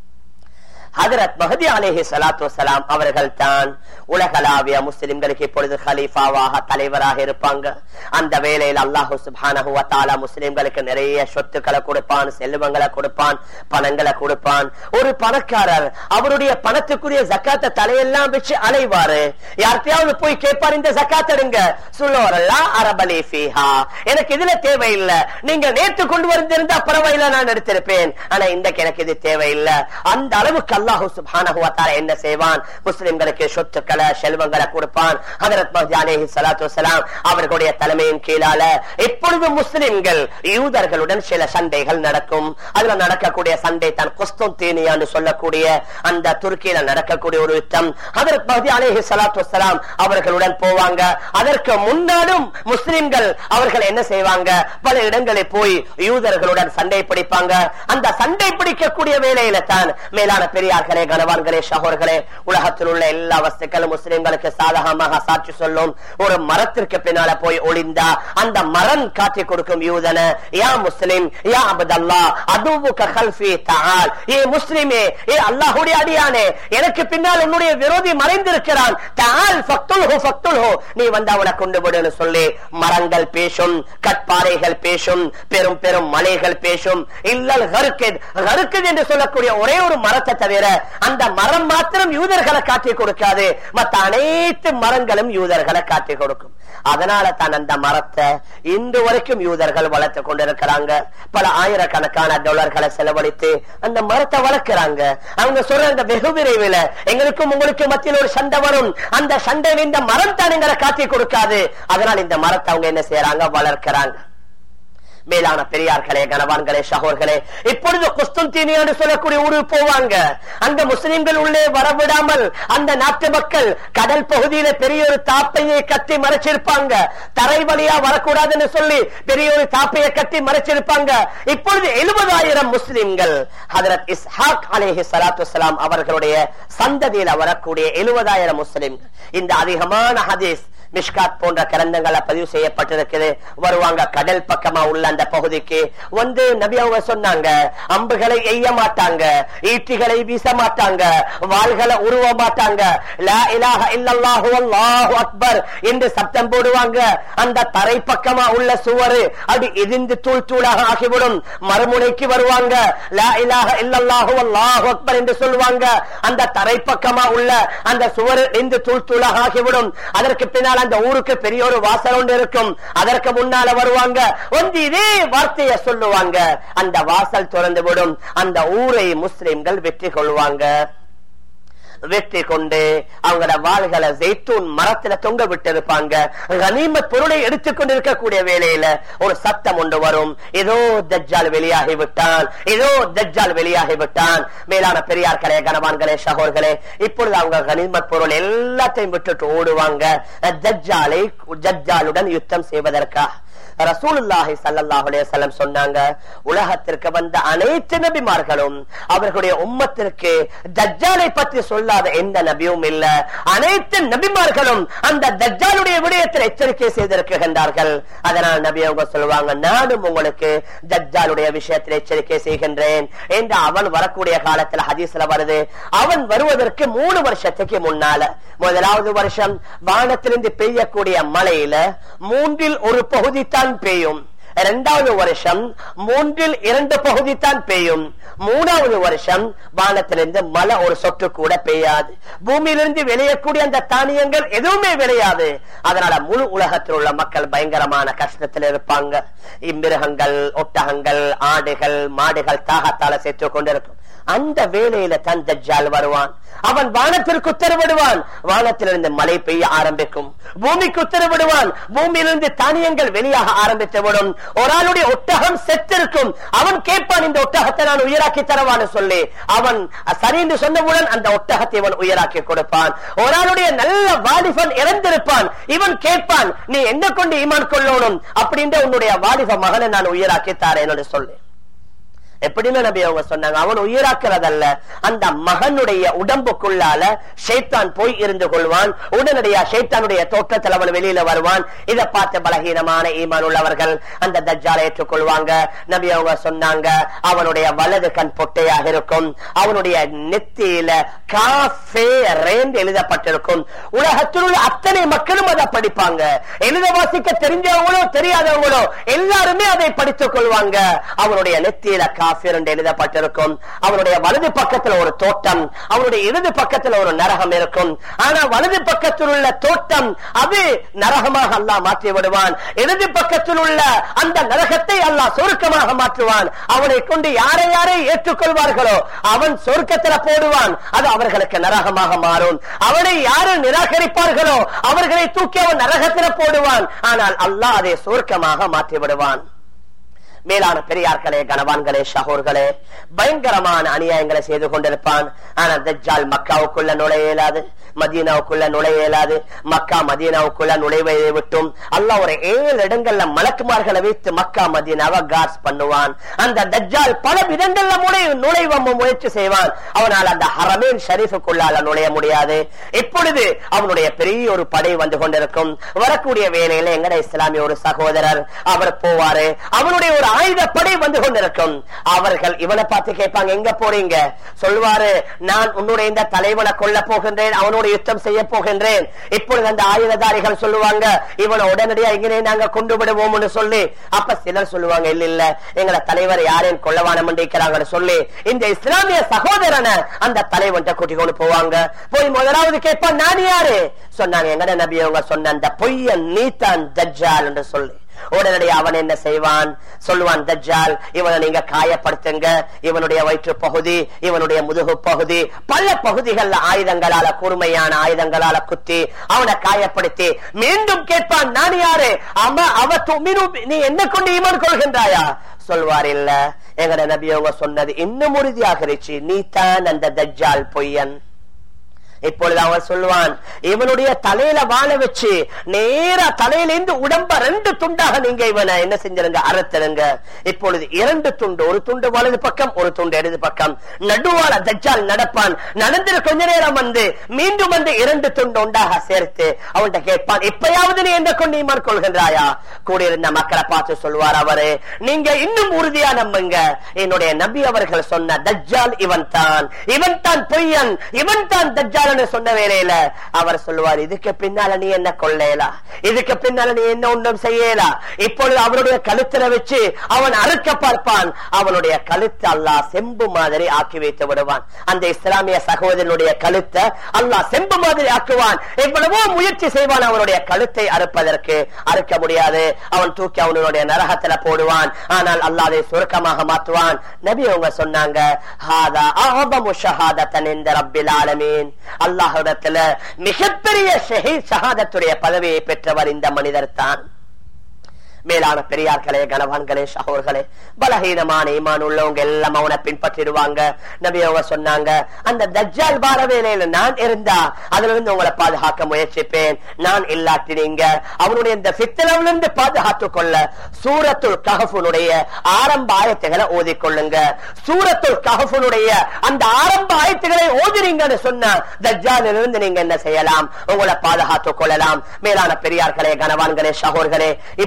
ஹதரத் மஹதி அலேஹி சலாத்து வசலாம் அவர்கள் தான் உலகளாவிய முஸ்லிம்களுக்கு இப்பொழுது ஹலீஃபாவாக தலைவராக இருப்பாங்க அந்த வேளையில் அல்லாஹு சுப்ஹானஹு வ தஆலா முஸ்லிம்களுக்கு நிறைய சொத்துக்களை கொடுப்பான் செல்வங்களை கொடுப்பான் பணங்களை கொடுப்பான் ஒரு பணக்காரர் அவருடைய பணத்துக்குரிய ஜக்காத்தை தலையெல்லாம் வச்சு அலைவாரு யார்கிட்டயாவது போய் கேட்பார் இந்த ஜக்காத் எடுங்க சொல்லுவாரல்லா அரபலி ஃபீஹா எனக்கு இதுல தேவையில்லை நீங்க நேற்று கொண்டு வந்திருந்தா பரவாயில்ல நான் எடுத்திருப்பேன் ஆனா இன்றைக்கு எனக்கு இது தேவையில்லை அந்த அளவுக்கு அல்லாஹு சுப்ஹானஹு வ தஆலா என்ன செய்வான் முஸ்லிம்களுக்கு சொத்துக்களை செல்வங்களை கொடுப்பான் ஹஜரத் மஹ்தி அலைஹி ஸலாத்து வஸலாம் அவர்களுடைய தலைமையின் கீழால எப்பொழுதும் முஸ்லிம்கள் யூதர்களுடன் சில சண்டைகள் நடக்கும் அதுல நடக்கக்கூடிய சண்டை தான் குஸ்துன்தீனியான்னு சொல்லக்கூடிய அந்த துருக்கியில நடக்கக்கூடிய ஒரு யுத்தம் ஹஜரத் மஹ்தி அலைஹி ஸலாத்து வஸலாம் அவர்களுடன் போவாங்க அதற்கு முன்னாலும் முஸ்லிம்கள் அவர்கள் என்ன செய்வாங்க பல இடங்களில் போய் யூதர்களுடன் சண்டை பிடிப்பாங்க அந்த சண்டை பிடிக்கக்கூடிய வேலையில தான் மேலான பெரியார்களே கனவான்களே சகோர்களே உலகத்தில் உள்ள எல்லா வஸ்துக்களும் முஸ்லிம்களுக்கு சாதகமாக சாட்சி சொல்லும் ஒரு மரத்திற்கு பின்னால போய் ஒளிந்தா அந்த மரம் காட்டி கொடுக்கும் யூதன யா முஸ்லிம் யா அபதல்லா அதுவுக்க கல்ஃபி தஆல் ஏ முஸ்லிமே ஏ அல்லாஹ்வுடைய அடியானே எனக்கு பின்னால் உன்னுடைய விரோதி மறைந்திருக்கிறான் தஆல் ஃபக்துல்ஹு ஃபக்துல்ஹு நீ வந்து அவனை கொண்டு விடுன்னு சொல்லி மரங்கள் பேசும் கற்பாறைகள் பேசும் பெரும் பெரும் மலைகள் பேசும் இல்லல் ஹருக்கத் ஹருக்கத் என்று சொல்லக்கூடிய ஒரே ஒரு மரத்தை தவிர அந்த மரம் மாத்திரம் யூதர்களை காட்டி கொடுக்காது மற்ற அனைத்து மரங்களும் யூதர்களை காட்டி கொடுக்கும் அதனால தான் அந்த மரத்தை இன்று வரைக்கும் யூதர்கள் வளர்த்து கொண்டிருக்கிறாங்க பல ஆயிரக்கணக்கான டாலர்களை செலவழித்து அந்த மரத்தை வளர்க்கிறாங்க அவங்க சொல்றாங்க வெகு விரைவில் எங்களுக்கும் உங்களுக்கு மத்தியில் ஒரு சண்டை வரும் அந்த சண்டையில் இந்த மரம் தான் எங்களை காட்டி கொடுக்காது அதனால் இந்த மரத்தை அவங்க என்ன செய்யறாங்க வளர்க்கிறாங்க மேலான பெரியார்களே கனவான்களே சகோர்களே இப்பொழுது குஸ்துன்தீனியான்னு சொல்லக்கூடிய ஊருக்கு போவாங்க அங்க முஸ்லிம்கள் உள்ளே வரவிடாமல் அந்த நாட்டு மக்கள் கடல் பகுதியில பெரிய ஒரு தாப்பையை கட்டி மறைச்சிருப்பாங்க தரை வழியா வரக்கூடாதுன்னு சொல்லி பெரிய ஒரு தாப்பையை கட்டி மறைச்சிருப்பாங்க இப்பொழுது எழுபதாயிரம் முஸ்லிம்கள் ஹதரத் இஸ்ஹாக் அலேஹி சலாத்து வலாம் அவர்களுடைய சந்ததியில வரக்கூடிய எழுபதாயிரம் முஸ்லிம்கள் இந்த அதிகமான ஹதீஸ் மிஷ்காத் போன்ற கிரந்தங்கள பதிவு செய்யப்பட்டிருக்குது வருவாங்க கடல் பக்கமா உள்ள அந்த பகுதிக்கு வந்து நபி அவங்க சொன்னாங்க அம்புகளை எய்ய மாட்டாங்க ஈட்டிகளை வீச மாட்டாங்க வாள்களை உருவ மாட்டாங்க லா இலாஹ இல்லல்லாஹு அல்லாஹு அக்பர் என்று சத்தம் போடுவாங்க அந்த தரை பக்கமா உள்ள சுவரு அது இடிந்து தூள் தூளாக ஆகிவிடும் மறுமுனைக்கு வருவாங்க லா இலாஹ இல்லல்லாஹு அல்லாஹு அக்பர் என்று சொல்லுவாங்க அந்த தரை பக்கமா உள்ள அந்த சுவரு இடிந்து தூள் தூளாக ஆகிவிடும் அதற்கு பின்னால் அந்த ஊருக்கு பெரிய ஒரு வாசல் ஒன்று இருக்கும் அதற்கு முன்னால வருவாங்க வந்து இதே வார்த்தையை சொல்லுவாங்க அந்த வாசல் திறந்து விடும் அந்த ஊரை முஸ்லிம்கள் வெற்றி கொள்வாங்க வெற்றி கொண்டு அவங்களோட வாள்களை ஜெய்தூன் மரத்துல தொங்க விட்டு இருப்பாங்க கனிமத் பொருளை எடுத்துக்கொண்டு இருக்கக்கூடிய வேலையில ஒரு சத்தம் ஒன்று வரும் ஏதோ தஜ்ஜால் வெளியாகி விட்டான் ஏதோ தஜ்ஜால் வெளியாகி விட்டான் மேலான பெரியார்களே கனவான்களே சகோர்களே இப்பொழுது அவங்க கனிமத் பொருள் எல்லாத்தையும் விட்டுட்டு ஓடுவாங்க தஜ்ஜாலை ஜஜ்ஜாலுடன் யுத்தம் செய்வதற்காக ரசூலுல்லாஹி ஸல்லல்லாஹு அலைஹி வஸல்லம் சொன்னாங்க உலகத்திற்கு வந்த அனைத்து நபிமார்களும் அவர்களுடைய உம்மத்திற்கு தஜ்ஜாலை பற்றி சொல்லாத எந்த நபியும் இல்ல அனைத்து நபிமார்களும் அந்த தஜ்ஜாலுடைய விடயத்தில் எச்சரிக்கை செய்திருக்கின்றார்கள் அதனால் நபி அவங்க சொல்லுவாங்க நானும் உங்களுக்கு தஜ்ஜாலுடைய விஷயத்தில் எச்சரிக்கை செய்கின்றேன் என்று அவன் வரக்கூடிய காலத்துல ஹதீஸ்ல வருது அவன் வருவதற்கு மூணு வருஷத்துக்கு முன்னால முதலாவது வருஷம் வானத்திலிருந்து பெய்யக்கூடிய மழையில மூன்றில் ஒரு பகுதி தான் பெய்யும் இரண்டாவது வருஷம் மூன்றில் இரண்டு பகுதி தான் பெய்யும் மூணாவது வருஷம் வானத்திலிருந்து மழை ஒரு சொட்டு கூட பெய்யாது பூமியிலிருந்து விளையக்கூடிய அந்த தானியங்கள் எதுவுமே விளையாது அதனால முழு உலகத்தில் உள்ள மக்கள் பயங்கரமான கஷ்டத்தில் இருப்பாங்க இம்மிருகங்கள் ஒட்டகங்கள் ஆடுகள் மாடுகள் தாகத்தால சேர்த்து கொண்டிருக்கும் அந்த வேலையில தான் தஜ்ஜால் வருவான் அவன் வானத்திற்கு உத்தரவிடுவான் வானத்திலிருந்து மழை பெய்ய ஆரம்பிக்கும் பூமிக்கு உத்தரவிடுவான் பூமியிலிருந்து தானியங்கள் வெளியாக ஆரம்பித்து விடும் ஒரு ஆளுடைய ஒட்டகம் செத்திருக்கும் அவன் கேட்பான் இந்த ஒட்டகத்தை நான் உயராக்கி தரவான்னு சொல்லி அவன் சரி என்று சொன்னவுடன் அந்த ஒட்டகத்தை இவன் உயராக்கி கொடுப்பான் ஒரு ஆளுடைய நல்ல வாலிபன் இறந்திருப்பான் இவன் கேட்பான் நீ என்ன கொண்டு ஈமான் கொள்ளணும் அப்படின்ற உன்னுடைய வாலிப மகனை நான் உயராக்கி தாரேன் என்று சொல்லி எப்படின்னு நபி அவங்க சொன்னாங்க அவன் உயிராக்குறதல்ல அந்த மகனுடைய உடம்புக்குள்ளால ஷைத்தான் போய் இருந்து கொள்வான் உடனடியா ஷைத்தானுடைய தோற்றத்தில் அவன் வெளியில வருவான் இதை பார்த்து பலகீனமான ஈமான் உள்ளவர்கள் அந்த தஜ்ஜாலை ஏற்றுக்கொள்வாங்க நபி அவங்க சொன்னாங்க அவனுடைய வலது கண் பொட்டையாக இருக்கும் அவனுடைய நெத்தியில காஃபே ரேந்து எழுதப்பட்டிருக்கும் உலகத்தில் உள்ள அத்தனை மக்களும் அதை படிப்பாங்க எழுத வாசிக்க தெரிஞ்சவங்களோ தெரியாதவங்களோ எல்லாருமே அதை படித்துக் கொள்வாங்க அவனுடைய நெத்தியில காஃபிர் என்று எழுதப்பட்டிருக்கும் அவனுடைய வலது பக்கத்துல ஒரு தோட்டம் அவனுடைய இடது பக்கத்துல ஒரு நரகம் இருக்கும் ஆனா வலது பக்கத்தில் உள்ள தோட்டம் அது நரகமாக அல்லாஹ் மாற்றி விடுவான் இடது பக்கத்தில் உள்ள அந்த நரகத்தை அல்லாஹ் சொருக்கமாக மாற்றுவான் அவனை கொண்டு யாரை யாரை ஏற்றுக்கொள்வார்களோ அவன் சொர்க்கத்துல போடுவான் அது அவர்களுக்கு நரகமாக மாறும் அவனை யாரு நிராகரிப்பார்களோ அவர்களை தூக்கி அவன் நரகத்துல போடுவான் ஆனால் அல்லாஹ் அதை சொர்க்கமாக மாற்றி விடுவான் மேலான பெரியார்களே கனவான்களே ஷஹோர்களே பயங்கரமான அநியாயங்களை செய்து கொண்டிருப்பான் ஆனா தஜ்ஜால் மக்காவுக்குள்ள நுழைய இயலாது மதீனாவுக்குள்ள நுழைய இயலாது மக்கா மதீனாவுக்குள்ள நுழைவதை விட்டும் அல்லாஹ் ஒரு ஏழு இடங்கள்ல மலக்குமார்களை வைத்து மக்கா மதீனாவை கார்ஸ் பண்ணுவான் அந்த தஜ்ஜால் பல விதங்கள்ல முனை நுழைவ முயற்சி செய்வான் அவனால் அந்த ஹரமேன் ஷரீஃபுக்குள்ளால நுழைய முடியாது இப்பொழுது அவனுடைய பெரிய ஒரு படை வந்து கொண்டிருக்கும் வரக்கூடிய வேலையில எங்கட இஸ்லாமிய ஒரு சகோதரர் அவர் போவாரு அவனுடைய ஒரு ஆயுத படை வந்து கொண்டிருக்கும் அவர்கள் இவனை பார்த்து கேட்பாங்க எங்க போறீங்க சொல்வாரு நான் உன்னுடைய இந்த தலைவனை கொல்ல போகின்றேன் அவனோட யுத்தம் செய்ய போகின்றேன் இப்பொழுது அந்த ஆயுததாரிகள் சொல்லுவாங்க இவனை உடனடியா இங்கே நாங்க கொண்டு விடுவோம்னு சொல்லி அப்ப சிலர் சொல்லுவாங்க இல்ல இல்ல எங்களை தலைவர் யாரையும் கொள்ளவானம் இருக்கிறாங்கன்னு சொல்லி இந்த இஸ்லாமிய சகோதரனை அந்த தலைவன் கூட்டி கொண்டு போவாங்க போய் முதலாவது கேட்பான் நான் யாரு சொன்னாங்க எங்கட நபி அவங்க சொன்ன அந்த பொய்யன் நீத்தான் தஜ்ஜால் என்று சொல்லி உடனடி அவன் என்ன செய்வான் சொல்லுவான் தஜ்ஜால் இவனை நீங்க காயப்படுத்துங்க இவனுடைய வயிற்று பகுதி இவனுடைய முதுகு பகுதி பல பகுதிகள்ல ஆயுதங்களால கூர்மையான ஆயுதங்களால குத்தி அவனை காயப்படுத்தி மீண்டும் கேட்பான் நான் யாரு அம அவ துமிரு நீ என்ன கொண்டு ஈமான் கொள்கின்றாயா சொல்வார் இல்ல எங்கட நபி அவங்க சொன்னது இன்னும் உறுதியாக இருச்சு நீ தான் அந்த தஜ்ஜால் பொய்யன் இப்பொழுது அவன் சொல்லுவான் இவனுடைய தலையில வாழ வச்சு நேரா தலையிலிருந்து உடம்ப ரெண்டு துண்டாக நீங்க இவனை என்ன செஞ்சிருங்க அறுத்திருங்க இப்பொழுது இரண்டு துண்டு ஒரு துண்டு வலது பக்கம் ஒரு துண்டு இடது பக்கம் நடுவால தஜ்ஜால் நடப்பான் நடந்து கொஞ்ச நேரம் வந்து மீண்டும் வந்து இரண்டு துண்டு உண்டாக சேர்த்து அவன்கிட்ட கேட்பான் இப்பயாவது நீ என்ன கொண்டு ஈமான் கொள்கின்றாயா கூடியிருந்த மக்களை பார்த்து சொல்வார் அவரு நீங்க இன்னும் உறுதியா நம்புங்க என்னுடைய நபி அவர்கள் சொன்ன தஜ்ஜால் இவன் தான் இவன் தான் பொய்யன் இவன் தான் தஜ்ஜால் சொன்ன வேலையில அவர் சொல்லுவார் இதுக்கு பின்னால நீ என்ன கொள்ளையலா இதுக்கு பின்னால நீ என்ன ஒன்றும் செய்யலா இப்பொழுது அவருடைய கழுத்துல வச்சு அவன் அறுக்க பார்ப்பான் அவனுடைய கழுத்து அல்லாஹ் செம்பு மாதிரி ஆக்கி வைத்து விடுவான் அந்த இஸ்லாமிய சகோதரனுடைய கழுத்தை அல்லாஹ் செம்பு மாதிரி ஆக்குவான் எவ்வளவோ முயற்சி செய்வான் அவனுடைய கழுத்தை அறுப்பதற்கு அறுக்க முடியாது அவன் தூக்கி அவனுடைய நரகத்துல போடுவான் ஆனால் அல்லாஹ் அதை சுருக்கமாக மாற்றுவான் நபி அவங்க சொன்னாங்க ஹாதா அஹபமு ஷஹாதத்தன் இந்த ரப்பில் ஆலமீன் அல்லாஹிடத்துல மிகப்பெரிய ஷஹீத் ஷஹாதத்துடைய பதவியை பெற்றவர் இந்த மனிதர் தான் மேலான பெரியார்களே கனவான்களே சகோர்களே பலகீனமான ஈமான் உள்ளவங்க எல்லாம் அவனை பின்பற்றிடுவாங்க நபி அவங்க சொன்னாங்க அந்த தஜ்ஜால் பார வேலையில நான் இருந்தா அதுல இருந்து உங்களை பாதுகாக்க முயற்சிப்பேன் நான் இல்லாட்டினீங்க அவனுடைய இந்த பித்தனவுல இருந்து பாதுகாத்துக் கொள்ள சூரத்துல் கஹஃபுனுடைய ஆரம்ப ஆயத்துகளை ஓதிக்கொள்ளுங்க சூரத்துல் கஹஃபுனுடைய அந்த ஆரம்ப ஆயத்துகளை ஓதுறீங்கன்னு சொன்ன தஜ்ஜாலில் இருந்து நீங்க என்ன செய்யலாம் உங்களை பாதுகாத்துக் கொள்ளலாம் மேலான பெரியார்களே கனவான்களே சகோர்களே இப்படியே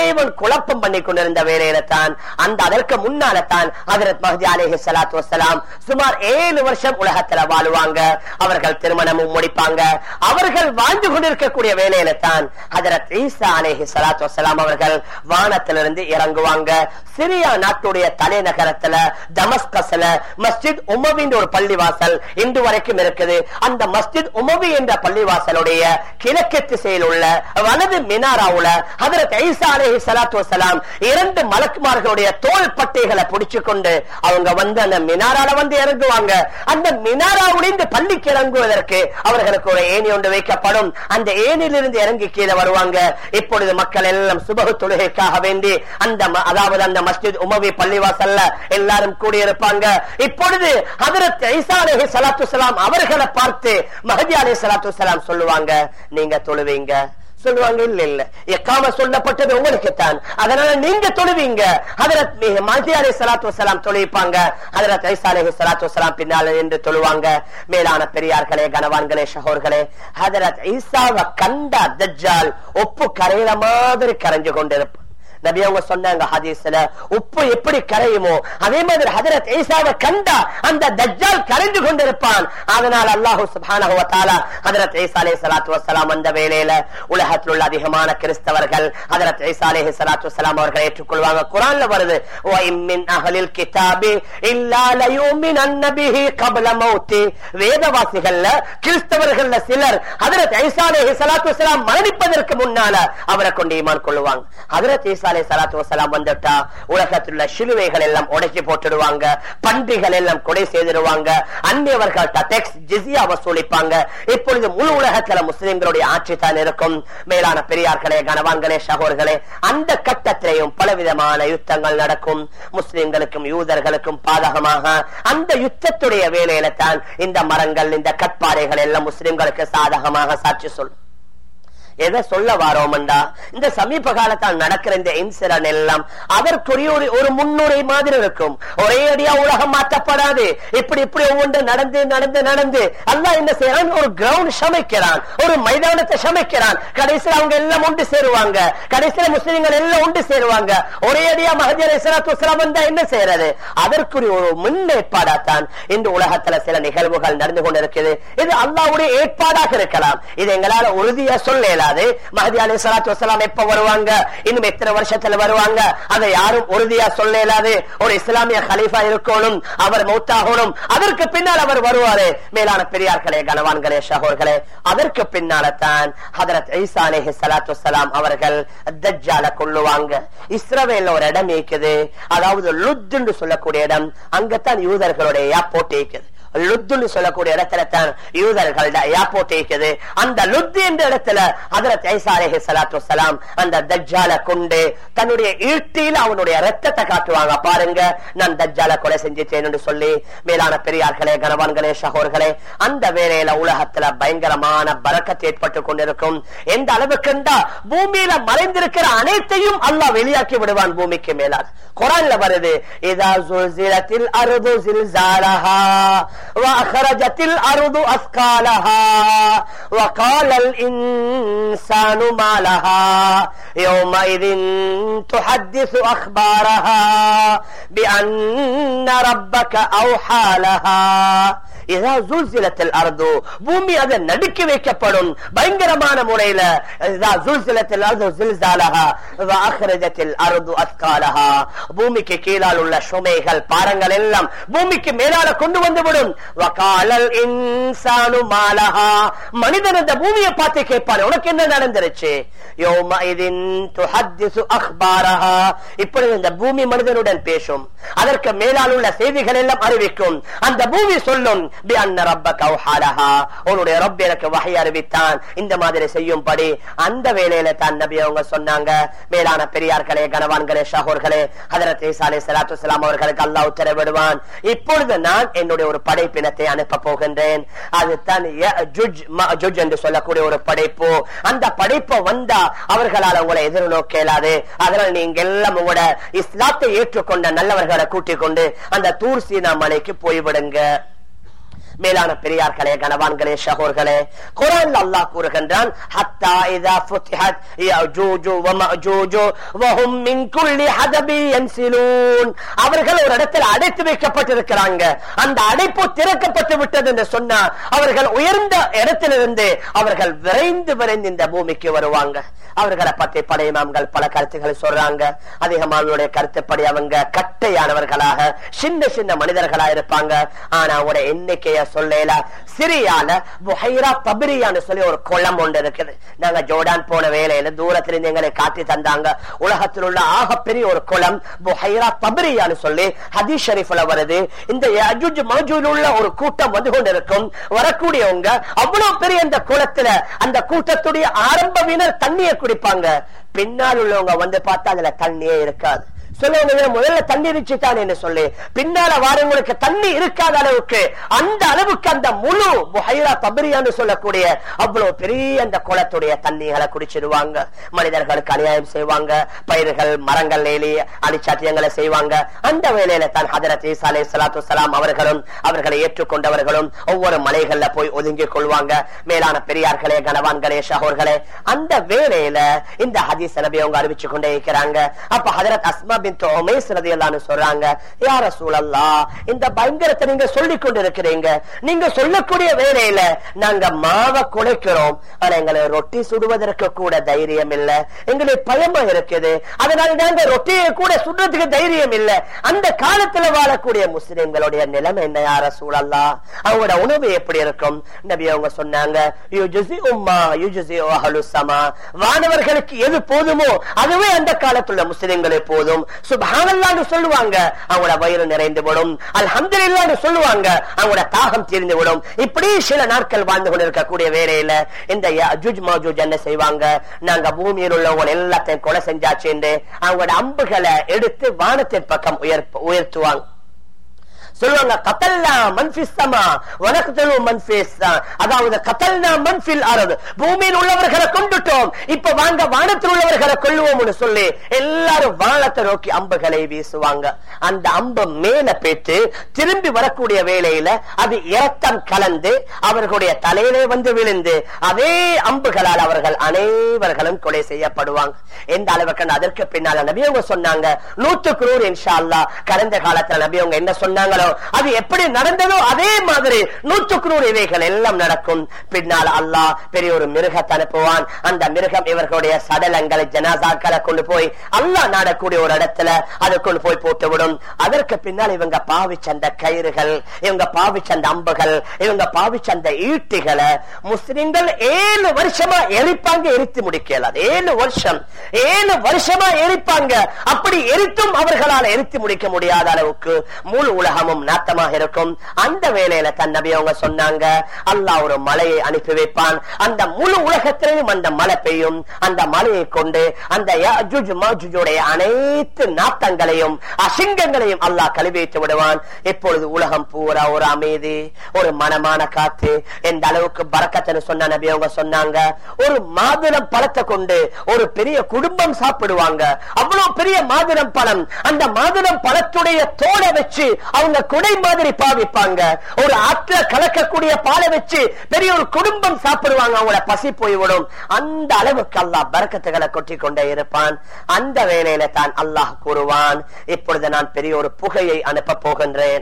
இவன் குழப்பம் பண்ணி கொண்டிருந்த வேலையில தான் அந்த அதற்கு முன்னால தான் ஹதரத் மஹதி அலேஹி சலாத்து வசலாம் சுமார் ஏழு வருஷம் உலகத்துல வாழுவாங்க அவர்கள் திருமணமும் முடிப்பாங்க அவர்கள் வாழ்ந்து கொண்டிருக்கக்கூடிய வேலையில தான் ஹதரத் ஈசா அலேஹி சலாத்து வசலாம் அவர்கள் வானத்திலிருந்து இறங்குவாங்க சிரியா நாட்டுடைய தலைநகரத்துல தமஸ்கஸ்ல மஸ்ஜித் உமவின் ஒரு பள்ளிவாசல் இன்று வரைக்கும் இருக்குது அந்த மஸ்ஜித் உமவி என்ற பள்ளிவாசலுடைய கிழக்கு திசையில் உள்ள வலது மினாராவுல ஹதரத் ஐசா அலைஹி ஸலாத்து வஸலாம் இரண்டு மலக்குமார்களுடைய தோள் பட்டைகளை பிடிச்சு கொண்டு அவங்க வந்து அந்த மினாரால வந்து இறங்குவாங்க அந்த மினாராவுடைய இந்த பள்ளிக்கு இறங்குவதற்கு அவர்களுக்கு ஒரு ஏணி ஒன்று வைக்கப்படும் அந்த ஏனிலிருந்து இறங்கி கீழே வருவாங்க இப்பொழுது மக்கள் எல்லாம் சுபகு தொழுகைக்காக வேண்டி அந்த ம- அதாவது அந்த மஸ்ஜித் உமவி பள்ளிவாசல்ல எல்லாரும் கூடியிருப்பாங்க இப்பொழுது ஹதரத் ஐசா அலைஹி ஸலாத்து வஸலாம் அவர்களை பார்த்து மஹதி அலைஹி ஸலாத்து வஸலாம் சொல்லுவாங்க நீங்க தொழுவீங்க சொல்லுவாங்க இல்ல இல்ல எக்காம சொல்லப்பட்டது உங்களுக்கு தான் அதனால நீங்க தொழுவீங்க ஹதரத் மஹதி அலைஹி ஸலாத்து வஸலாம் தொழுவிப்பாங்க ஹதரத் ஐசா அலைஹி ஸலாத்து வஸலாம் பின்னால நின்று தொழுவாங்க மேலான பெரியார்களே கனவான்களே ஷஹோர்களே ஹதரத் ஈசாவை கண்ட தஜ்ஜால் ஒப்பு கரையிற மாதிரி கரைஞ்சு கொண்டிருப்பான் நபி அவங்க சொன்னாங்க ஹதீஸ்ல உப்பு எப்படி கரையுமோ அதே மாதிரி ஹதரத் ஈசாவை கண்டா அந்த தஜ்ஜால் கரைந்து கொண்டிருப்பான் அதனால் அல்லாஹு சுப்ஹானஹு வ தஆலா ஹதரத் ஈசா அலைஹி ஸலாத்து வஸலாம் அந்த வேளையில உலகத்தில் உள்ள அதிகமான கிறிஸ்தவர்கள் ஹதரத் ஈசா அலைஹி ஸலாத்து வஸலாம் அவர்களை ஏற்றுக்கொள்வாங்க குர்ஆன்ல வருது வ இம் மின் அஹ்லில் கிதாபி இல்லா லயுமினன்ன பிஹி கப்ல மௌத்தி வேதவாசிகள்ல கிறிஸ்தவர்கள்ல சிலர் ஹதரத் ஈசா அலைஹி ஸலாத்து வஸலாம் மரணிப்பதற்கு முன்னால அவரை கொண்டு ஈமான் கொள்ளுவாங்க ஹதரத் ஈசா அலைஹி ஸலாத்து வஸலாம் வந்துட்டா உலகத்தில் உள்ள சிலுவைகள் எல்லாம் உடைச்சு போட்டுடுவாங்க பன்றிகள் எல்லாம் கொலை செய்திடுவாங்க அந்நியவர்கள்ட்ட டெக்ஸ் ஜிசியா வசூலிப்பாங்க இப்பொழுது முழு உலகத்துல முஸ்லிம்களுடைய ஆட்சி தான் இருக்கும் மேலான பெரியார்களே கனவான்களே சகோர்களே அந்த கட்டத்திலேயும் பலவிதமான யுத்தங்கள் நடக்கும் முஸ்லிம்களுக்கும் யூதர்களுக்கும் பாதகமாக அந்த யுத்தத்துடைய வேலையில தான் இந்த மரங்கள் இந்த கற்பாறைகள் எல்லாம் முஸ்லிம்களுக்கு சாதகமாக சாட்சி சொல்லும் எதை சொல்ல வாரோம்டா இந்த சமீப காலத்தால் நடக்கிற இந்த இன்சிடன்ட் எல்லாம் அதற்குரிய ஒரு ஒரு முன்னுரை மாதிரி இருக்கும் ஒரே அடியா உலகம் மாற்றப்படாது இப்படி இப்படி ஒவ்வொன்று நடந்து நடந்து நடந்து அல்லாஹ் என்ன செய்யறான் ஒரு கிரவுண்ட் சமைக்கிறான் ஒரு மைதானத்தை சமைக்கிறான் கடைசியில் அவங்க எல்லாம் ஒன்று சேருவாங்க கடைசியில் முஸ்லிம்கள் எல்லாம் ஒன்று சேருவாங்க ஒரே அடியா மஹதி அலை சலாத்து வஸலாம் வந்தா என்ன செய்யறது அதற்குரிய ஒரு முன்னேற்பாடாத்தான் இந்த உலகத்துல சில நிகழ்வுகள் நடந்து கொண்டிருக்குது இது அல்லாஹ்வுடைய ஏற்பாடாக இருக்கலாம் இது எங்களால உறுதியா சொல்ல இயலாது மஹதி அலி சலாத்து வசலாம் எப்ப வருவாங்க இன்னும் எத்தனை வருஷத்துல வருவாங்க அதை யாரும் உறுதியா சொல்ல இயலாது ஒரு இஸ்லாமிய கலீஃபா இருக்கணும் அவர் மௌத்தாகணும் அதற்கு பின்னால் அவர் வருவாரு மேலான பெரியார்களே கனவான்களே ஷஹோர்களே அதற்கு பின்னால தான் ஹதரத் ஈசா அலைஹி ஸலாத்து வஸலாம் அவர்கள் தஜ்ஜால கொள்ளுவாங்க இஸ்ரவேல்ல ஒரு இடம் இருக்குது அதாவது லுத்துன்னு சொல்லக்கூடிய இடம் அங்கத்தான் யூதர்களுடைய ஏர்போர்ட் இருக்குது லுத்துன்னு சொல்லக்கூடிய இடத்துல தான் யூதர்களோட ஏர்போர்ட் இருக்குது அந்த லுத்து என்ற இடத்துல ஹதரத் ஐசா அலைஹி ஸலாத்து வஸலாம் அந்த தஜ்ஜால கொண்டு தன்னுடைய ஈட்டியில் அவனுடைய ரத்தத்தை காட்டுவாங்க பாருங்க நான் தஜ்ஜால கொலை செஞ்சிட்டேன்னு சொல்லி மேலான பெரியார்களே கனவான்களே சகோர்களே அந்த வேலையில உலகத்துல பயங்கரமான பறக்கத்து ஏற்பட்டு கொண்டிருக்கும் எந்த அளவுக்குண்டா பூமியில மறைந்திருக்கிற அனைத்தையும் அல்லாஹ் வெளியாக்கி விடுவான் பூமிக்கு மேலால் குரான்ல வருது இதா சுல்சிலத்தில் அருது சில்சாலஹா وأخرجت الأرض أثقالها وقال الإنسان ما لها يومئذ تحدث أخبارها بأن ربك أوحى لها இதா ஜுல்சிலத்தில் அர்து பூமி அதை நடுக்கி வைக்கப்படும் பயங்கரமான முறையில இதா ஜுல்சிலத்தில் அர்து ஜில்சாலஹா வ அக்ரஜத்தில் அர்து அஸ்காலஹா பூமிக்கு கீழால் உள்ள சுமைகள் பாரங்கள் எல்லாம் பூமிக்கு மேலால கொண்டு வந்து விடும் வகாலல் இன்சானு மாலஹா மனிதன் அந்த பூமியை பார்த்து கேட்பான் உனக்கு என்ன நடந்துருச்சு யோமஇதின் துஹத்திசு அக்பாரஹா இப்பொழுது இந்த பூமி மனிதனுடன் பேசும் அதற்கு மேலால் உள்ள செய்திகள் எல்லாம் அறிவிக்கும் அந்த பூமி சொல்லும் பிஅன்ன ரப்பக அவ்ஹாலஹா உன்னுடைய ரப் எனக்கு வஹி அறிவித்தான் இந்த மாதிரி செய்யும்படி அந்த வேளையில தான் நபி அவங்க சொன்னாங்க மேலான பெரியார்களே கனவான்களே ஷஹோர்களே ஹதரத் ஈசா அலைஹிஸ் ஸலாத்து வஸலாம் அவர்களுக்கு அல்லாஹ் உத்தரவிடுவான் இப்பொழுது நான் என்னுடைய ஒரு படைப்பினத்தை அனுப்ப போகின்றேன் அதுதான் யஜுஜ் மஅஜுஜ் என்று சொல்லக்கூடிய ஒரு படைப்பு அந்த படைப்பு வந்தா அவர்களால் உங்களை எதிர்நோக்க இயலாது அதனால் நீங்க எல்லாம் உங்களோட இஸ்லாத்தை ஏற்றுக்கொண்ட நல்லவர்களை கூட்டிக் கொண்டு அந்த தூர் சீனா மலைக்கு போய்விடுங்க மேலான பெரியார்களே கனவான்களே ஷஹோர்களே குரான் அல்லாஹ் கூறுகின்றான் ஹத்தா இதா ஃபுத்திஹத் யஜூஜு வ மஜூஜு வஹும் மின் குல்லி ஹதபி யன்சிலூன் அவர்கள் ஒரு இடத்தில் அடைத்து வைக்கப்பட்டிருக்கிறாங்க அந்த அடைப்பு திறக்கப்பட்டு விட்டது என்று சொன்னா அவர்கள் உயர்ந்த இடத்திலிருந்து அவர்கள் விரைந்து விரைந்து இந்த பூமிக்கு வருவாங்க அவர்களை பற்றி படையமாம்கள் பல கருத்துக்களை சொல்றாங்க அதிகமானுடைய கருத்துப்படி அவங்க கட்டையானவர்களாக சின்ன சின்ன மனிதர்களா இருப்பாங்க ஆனா அவங்களோட எண்ணிக்கைய சொல்லல சிரியால புஹைரா தபிரியான்னு சொல்லி ஒரு குளம் ஒன்று இருக்குது நாங்க ஜோர்டான் போன வேலையில தூரத்துல இருந்து எங்களை காட்டி தந்தாங்க உலகத்தில் உள்ள ஆகப்பெரிய ஒரு குளம் புஹைரா தபிரியான்னு சொல்லி ஹதீஸ் ஷரீஃப்ல வருது இந்த யஜூஜ் மஜூஜ் உள்ள ஒரு கூட்டம் வந்து கொண்டிருக்கும் வரக்கூடியவங்க அவ்வளவு பெரிய இந்த குளத்துல அந்த கூட்டத்துடைய ஆரம்பவினர் தண்ணியை குடிப்பாங்க பின்னால் உள்ளவங்க வந்து பார்த்தா அதுல தண்ணியே இருக்காது சொல்லுவாங்க முதல்ல தண்ணி இருந்துச்சுதான் சொல்லி பின்னால வாரங்களுக்கு தண்ணி இருக்காத அளவுக்கு அந்த அளவுக்கு அந்த முழு புஹைரா தபரியான்னு சொல்லக்கூடிய அவ்வளவு பெரிய அந்த குளத்துடைய தண்ணிகளை குடிச்சிடுவாங்க மனிதர்களுக்கு அநியாயம் செய்வாங்க பயிர்கள் மரங்கள் ஏலி அடிச்சாட்டியங்களை செய்வாங்க அந்த வேலையில தான் ஹதரத் ஈசா அலை சலாத்து சலாம் அவர்களும் அவர்களை ஏற்றுக்கொண்டவர்களும் ஒவ்வொரு மலைகள்ல போய் ஒதுங்கிக் கொள்வாங்க மேலான பெரியார்களே கனவான்களே ஷஹோர்களே அந்த வேலையில இந்த ஹதீஸ் நபி அவங்க அறிவிச்சு கொண்டே இருக்கிறாங்க அப்ப ஹதரத் அஸ்மா பின் உமேஸ் ரதியல்லான்னு சொல்றாங்க யார சூழல்லா இந்த பயங்கரத்தை நீங்க சொல்லிக் கொண்டிருக்கிறீங்க நீங்க சொல்லக்கூடிய வேலையில நாங்க மாவை குலைக்கிறோம் ஆனா எங்களை ரொட்டி சுடுவதற்கு கூட தைரியம் இல்ல எங்களுக்கு பயமா இருக்குது அதனால நாங்க ரொட்டியை கூட சுடுறதுக்கு தைரியம் இல்ல அந்த காலத்துல வாழக்கூடிய முஸ்லிம்களுடைய நிலைமை என்ன யார சூழல்லா அவங்களோட உணவு எப்படி இருக்கும் நபி அவங்க சொன்னாங்க யுஜுசி உம்மா யுஜுசி அஹ்லு ஸமா வானவர்களுக்கு எது போதுமோ அதுவே அந்த காலத்துள்ள முஸ்லிம்களே போதும் சுபஹானல்லாஹ்னு சொல்லுவாங்க அவங்களோட வயிறு நிறைந்து விடும் அல்ஹம்துலில்லாஹ்னு சொல்லுவாங்க அவங்களோட தாகம் தீர்ந்து விடும் இப்படி சில நாட்கள் வாழ்ந்து கொண்டிருக்கக்கூடிய வேலையில இந்த யஜூஜ் மாஜூஜ் என்ன செய்வாங்க நாங்க பூமியில் உள்ளவங்க எல்லாத்தையும் கொலை செஞ்சாச்சு என்று அவங்களோட அம்புகளை எடுத்து வானத்தின் பக்கம் உயர் உயர்த்துவாங்க சொல்லுவாங்க கத்தல்னா மன்பிஸ்தமா வனக்குதலு மன்பிஸ் அதாவது கத்தல்னா மன்பில் அரது பூமியில் உள்ளவர்களை கொண்டுட்டோம் இப்ப வாங்க வானத்தில் உள்ளவர்களை கொள்ளுவோம்னு சொல்லி எல்லாரும் வானத்தை நோக்கி அம்புகளை வீசுவாங்க அந்த அம்பு மேல பேத்து திரும்பி வரக்கூடிய வேளையில அது இரத்தம் கலந்து அவர்களுடைய தலையிலே வந்து விழுந்து அதே அம்புகளால் அவர்கள் அனைவர்களும் கொலை செய்யப்படுவாங்க எந்த அளவுக்கு அதற்கு பின்னால நபியவங்க சொன்னாங்க நூத்துக்கு நூறு இன்ஷா அல்லா கடந்த காலத்துல நபியவங்க என்ன சொன்னாங்களோ அது எப்படி நடந்ததோ அதே மாதிரி நூற்றுக்கு நூறு இவைகள் எல்லாம் நடக்கும் பின்னால் அல்லாஹ் பெரிய ஒரு மிருகத்தை அனுப்புவான் அந்த மிருகம் இவர்களுடைய சடலங்களை ஜனாசாக்களை கொண்டு போய் அல்லாஹ் நாடக்கூடிய ஒரு இடத்துல அதை கொண்டு போய் போட்டு விடும் அதற்கு பின்னால் இவங்க பாவிச்ச அந்த கயிறுகள் இவங்க பாவிச்ச அந்த அம்புகள் இவங்க பாவிச்ச அந்த ஈட்டிகளை முஸ்லிம்கள் ஏழு வருஷமா எரிப்பாங்க எரித்து முடிக்கல ஏழு வருஷம் ஏழு வருஷமா எரிப்பாங்க அப்படி எரித்தும் அவர்களால் எரித்து முடிக்க முடியாத அளவுக்கு முழு உலகமும் நாட்டமாக இருக்கும் அந்த வேலையில தன் நபி அவங்க சொன்னாங்க அல்லாஹ் ஒரு மலையை அனுப்பி வைப்பான் அந்த முழு உலகத்திலையும் அந்த மழை பெய்யும் அந்த மலையை கொண்டு அந்த யாஜூஜ் மாஜூஜுடைய அனைத்து நாட்டங்களையும் அசிங்கங்களையும் அல்லாஹ் கழுவி வைத்து விடுவான் இப்பொழுது உலகம் பூரா ஒரு அமைதி ஒரு மனமான காத்து எந்த அளவுக்கு பறக்கத்தன்னு சொன்ன நபி அவங்க சொன்னாங்க ஒரு மாதுளம் பழத்தை கொண்டு ஒரு பெரிய குடும்பம் சாப்பிடுவாங்க அவ்வளவு பெரிய மாதுளம் பழம் அந்த மாதுளம் பழத்துடைய தோலை வச்சு அவங்க குடை மாதிரி பாவிப்பாங்க ஒரு ஆற்ற கலக்கக்கூடிய பாலை வச்சு பெரிய ஒரு குடும்பம் சாப்பிடுவாங்க அவங்கள பசி போய்விடும் அந்த அளவுக்கு அல்லாஹ் பறக்கத்துகளை கொட்டி கொண்டே இருப்பான் அந்த வேலையில தான் அல்லாஹ் கூறுவான் இப்பொழுது நான் பெரிய ஒரு புகையை அனுப்ப போகின்றேன்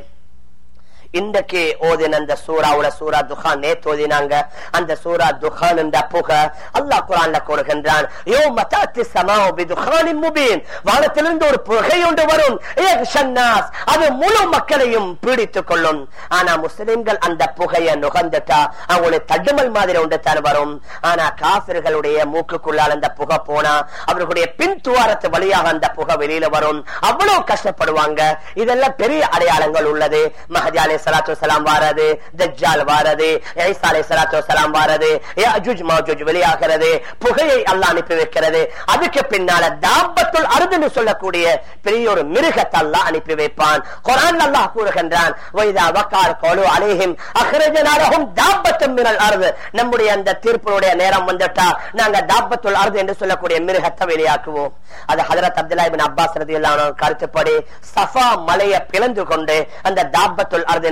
இன்றைக்கு ஓதின அந்த சூறாவுல சூரா துஹான் நேத்து ஓதினாங்க அந்த சூரா துஹான் என்ற புகை அல்லாஹ் குரான்ல கூறுகின்றான் யோ மதாத்தி சமாவு பிதுஹானின் முபீன் வானத்திலிருந்து ஒரு புகை ஒன்று வரும் யக்ஷன்னாஸ் அது முழு மக்களையும் பீடித்துக் கொள்ளும் ஆனா முஸ்லிம்கள் அந்த புகையை நுகர்ந்துட்டா அவங்களுக்கு தடுமல் மாதிரி ஒன்று தான் வரும் ஆனா காபிர்களுடைய மூக்குக்குள்ளால் அந்த புகை போனா அவர்களுடைய பின் துவாரத்து வழியாக அந்த புகை வெளியில வரும் அவ்வளவு கஷ்டப்படுவாங்க இதெல்லாம் பெரிய அடையாளங்கள் உள்ளது மஹதி அலை சலாத்து சலாம் வாரது தஜ்ஜால் வாரது ஐசா அலை சலாத்து சலாம் வாரது யஜூஜ் மாஜூஜ் வெளியாகிறது புகையை அல்லாஹ் அனுப்பி வைக்கிறது அதுக்கு பின்னால தாபத்துல் அருதுன்னு சொல்லக்கூடிய பெரிய ஒரு மிருகத்தை அல்லாஹ் அனுப்பி வைப்பான் குரான் அல்லாஹ் கூறுகின்றான் வைதா வக்கால் கோலு அலைஹிம் அஹ்ரஜனாலஹும் தாபத்தும் மினல் அருது நம்முடைய அந்த தீர்ப்பினுடைய நேரம் வந்துட்டா நாங்க தாபத்துல் அருது என்று சொல்லக்கூடிய மிருகத்தை வெளியாக்குவோம் அது ஹதரத் அப்துல்லா இபின் அப்பாஸ் ரதியல்லாஹு கருத்துப்படி சஃபா மலையை பிளந்து கொண்டு அந்த தாபத்துல் அருது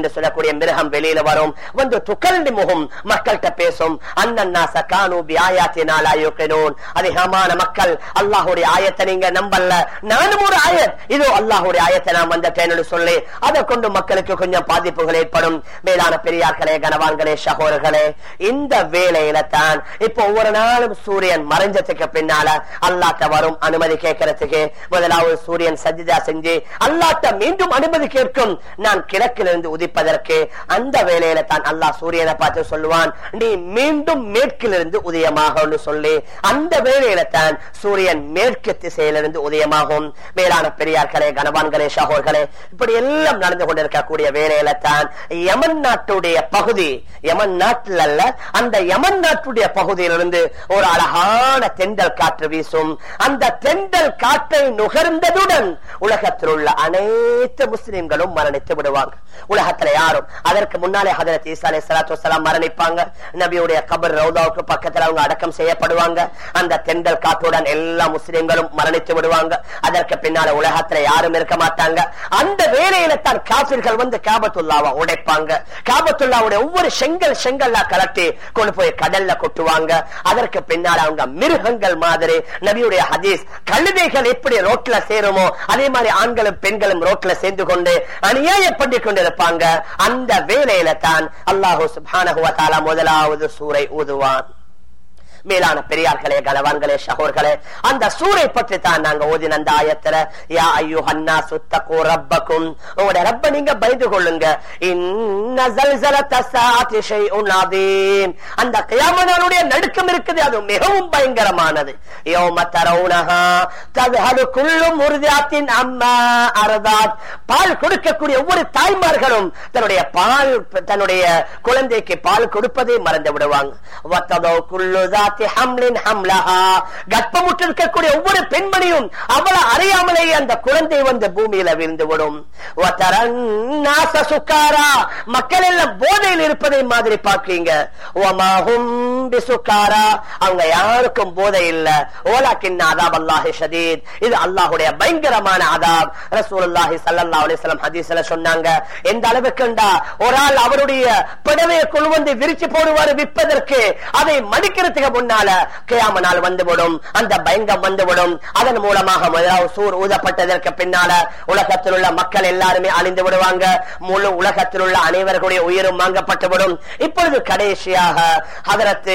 என்று சொல்லக்கூடிய மிருகம் வெளியில வரும் வந்து துக்கல்டி முகம் மக்கள்கிட்ட பேசும் அண்ணன்னாச கானு பி ஆயாத்தினாலா யுக்கினூன் அதிகமான மக்கள் அல்லாஹுடைய ஆயத்தை நீங்க நம்பல நானும் ஒரு ஆயத் இதோ அல்லாஹுடைய ஆயத்தை நான் வந்துட்டேன்னு சொல்லி அதை கொண்டு மக்களுக்கு கொஞ்சம் பாதிப்புகள் ஏற்படும் மேலான பெரியார்களே கனவான்களே சகோதரர்களே இந்த வேலையில தான் இப்போ ஒவ்வொரு நாளும் சூரியன் மறைஞ்சதுக்கு பின்னால அல்லாட்ட வரும் அனுமதி கேட்கறதுக்கு முதலாவது சூரியன் சஜிதா செஞ்சு அல்லாட்ட மீண்டும் அனுமதி கேட்கும் நான் கிழக்கிலிருந்து உதிப்பதற்கு அந்த வேலையில தான் அல்லாஹ் சூரியனை பார்த்து சொல்லுவான் நீ மீண்டும் மேற்கிலிருந்து உதயமாக சொல்லி அந்த வேலையில தான் சூரியன் மேற்கு திசையிலிருந்து உதயமாகும் மேலான பெரியார்களே கனவான்களே சகோர்களே இப்படி எல்லாம் நடந்து கொண்டிருக்கக்கூடிய வேலையில தான் யமன் நாட்டுடைய பகுதி யமன் நாட்டில் அல்ல அந்த யமன் நாட்டுடைய பகுதியிலிருந்து ஒரு அழகான தெண்டல் காற்று வீசும் அந்த தெண்டல் காற்றை நுகர்ந்ததுடன் உலகத்தில் உள்ள அனைத்து முஸ்லிம்களும் மரணித்து விடுவாங்க உலகத்துல யாரும் அதற்கு முன்னாலே ஹதரத் ஈசா அலை சலாத்து வசலாம் மரணிப்பாங்க நபியுடைய கபர் ரவுதாவுக்கு பக்கத்துல அவங்க அடக்கம் செய்யப்படுவாங்க அந்த தெண்டல் காற்றுடன் எல்லா முஸ்லிம்களும் மரணித்து விடுவாங்க அதற்கு பின்னால உலகத்துல யாரும் இருக்க மாட்டாங்க அந்த வேலையில தான் காபிர்கள் வந்து காபத்துல்லாவை உடைப்பாங்க காபத்துல்லாவுடைய ஒவ்வொரு செங்கல் செங்கல்லா கலட்டி கொண்டு போய் கடல்ல கொட்டுவாங்க அதற்கு பின்னால அவங்க மிருகங்கள் மாதிரி நபியுடைய ஹதீஸ் கழுதைகள் எப்படி ரோட்ல சேருமோ அதே மாதிரி ஆண்களும் பெண்களும் ரோட்ல சேர்ந்து கொண்டு அநியாயம் பண்ணி கொண்டிருப்பாங்க அந்த வேலையில தான் அல்லாஹூ சுபானஹுவ தாலா முதலாவது சூரை ஊதுவான் மேலான பெரியார்களே கனவான்களே சகோர்களே அந்த சூரை பற்றி தான் நாங்க ஓதின அந்த ஆயத்துல யா ஐயோ ஹன்னா சுத்தகோ ரப்பக்கும் உங்களுடைய ரப்ப நீங்க பயந்து கொள்ளுங்க இன்ன ஜல்சலத்த சாஅத்தி ஷைஉன் அதீம் அந்த கியாமனாளுடைய நடுக்கம் இருக்குது அது மிகவும் பயங்கரமானது யௌம தரவுனஹா தத்ஹலு குல்லு முர்தியாத்தின் அம்மா அரதாத் பால் கொடுக்கக்கூடிய ஒவ்வொரு தாய்மார்களும் தன்னுடைய பால் தன்னுடைய குழந்தைக்கு பால் கொடுப்பதை மறந்து விடுவாங்க வத்ததோ குல்லு ذات حمل حملها கர்ப்பமுற்று இருக்கக்கூடிய ஒவ்வொரு பெண்மணியும் அவளை அறியாமலேயே அந்த குழந்தை வந்து பூமியில விழுந்து விடும் வதரன்னாச சுக்காரா மக்கள் எல்லாம் போதையில் இருப்பதை மாதிரி பாக்குறீங்க ஒமாஹும் பிசுக்காரா அவங்க யாருக்கும் போதை இல்ல ஓலாக்கின் அதாப் அல்லாஹி ஷதீத் இது அல்லாஹுடைய பயங்கரமான அதாப் ரசூலுல்லாஹி ஸல்லல்லாஹு அலைஹி வஸல்லம் ஹதீஸ்ல சொன்னாங்க எந்த அளவுக்குண்டா ஒரு ஆள் அவருடைய புடவையை கொண்டு வந்து விரிச்சு போடுவாரு விற்பதற்கு அதை மடிக்கிறதுக்கு முன்னால கியாம நாள் வந்துவிடும் அந்த பயங்கம் வந்துவிடும் அதன் மூலமாக முதலாவது சூர் ஊதப்பட்டதற்கு பின்னால உலகத்தில் உள்ள மக்கள் எல்லாருமே அழிந்து விடுவாங்க முழு உலகத்தில் உள்ள அனைவர்களுடைய உயிரும் வாங்கப்பட்டுவிடும் இப்பொழுது கடைசியாக அதற்கு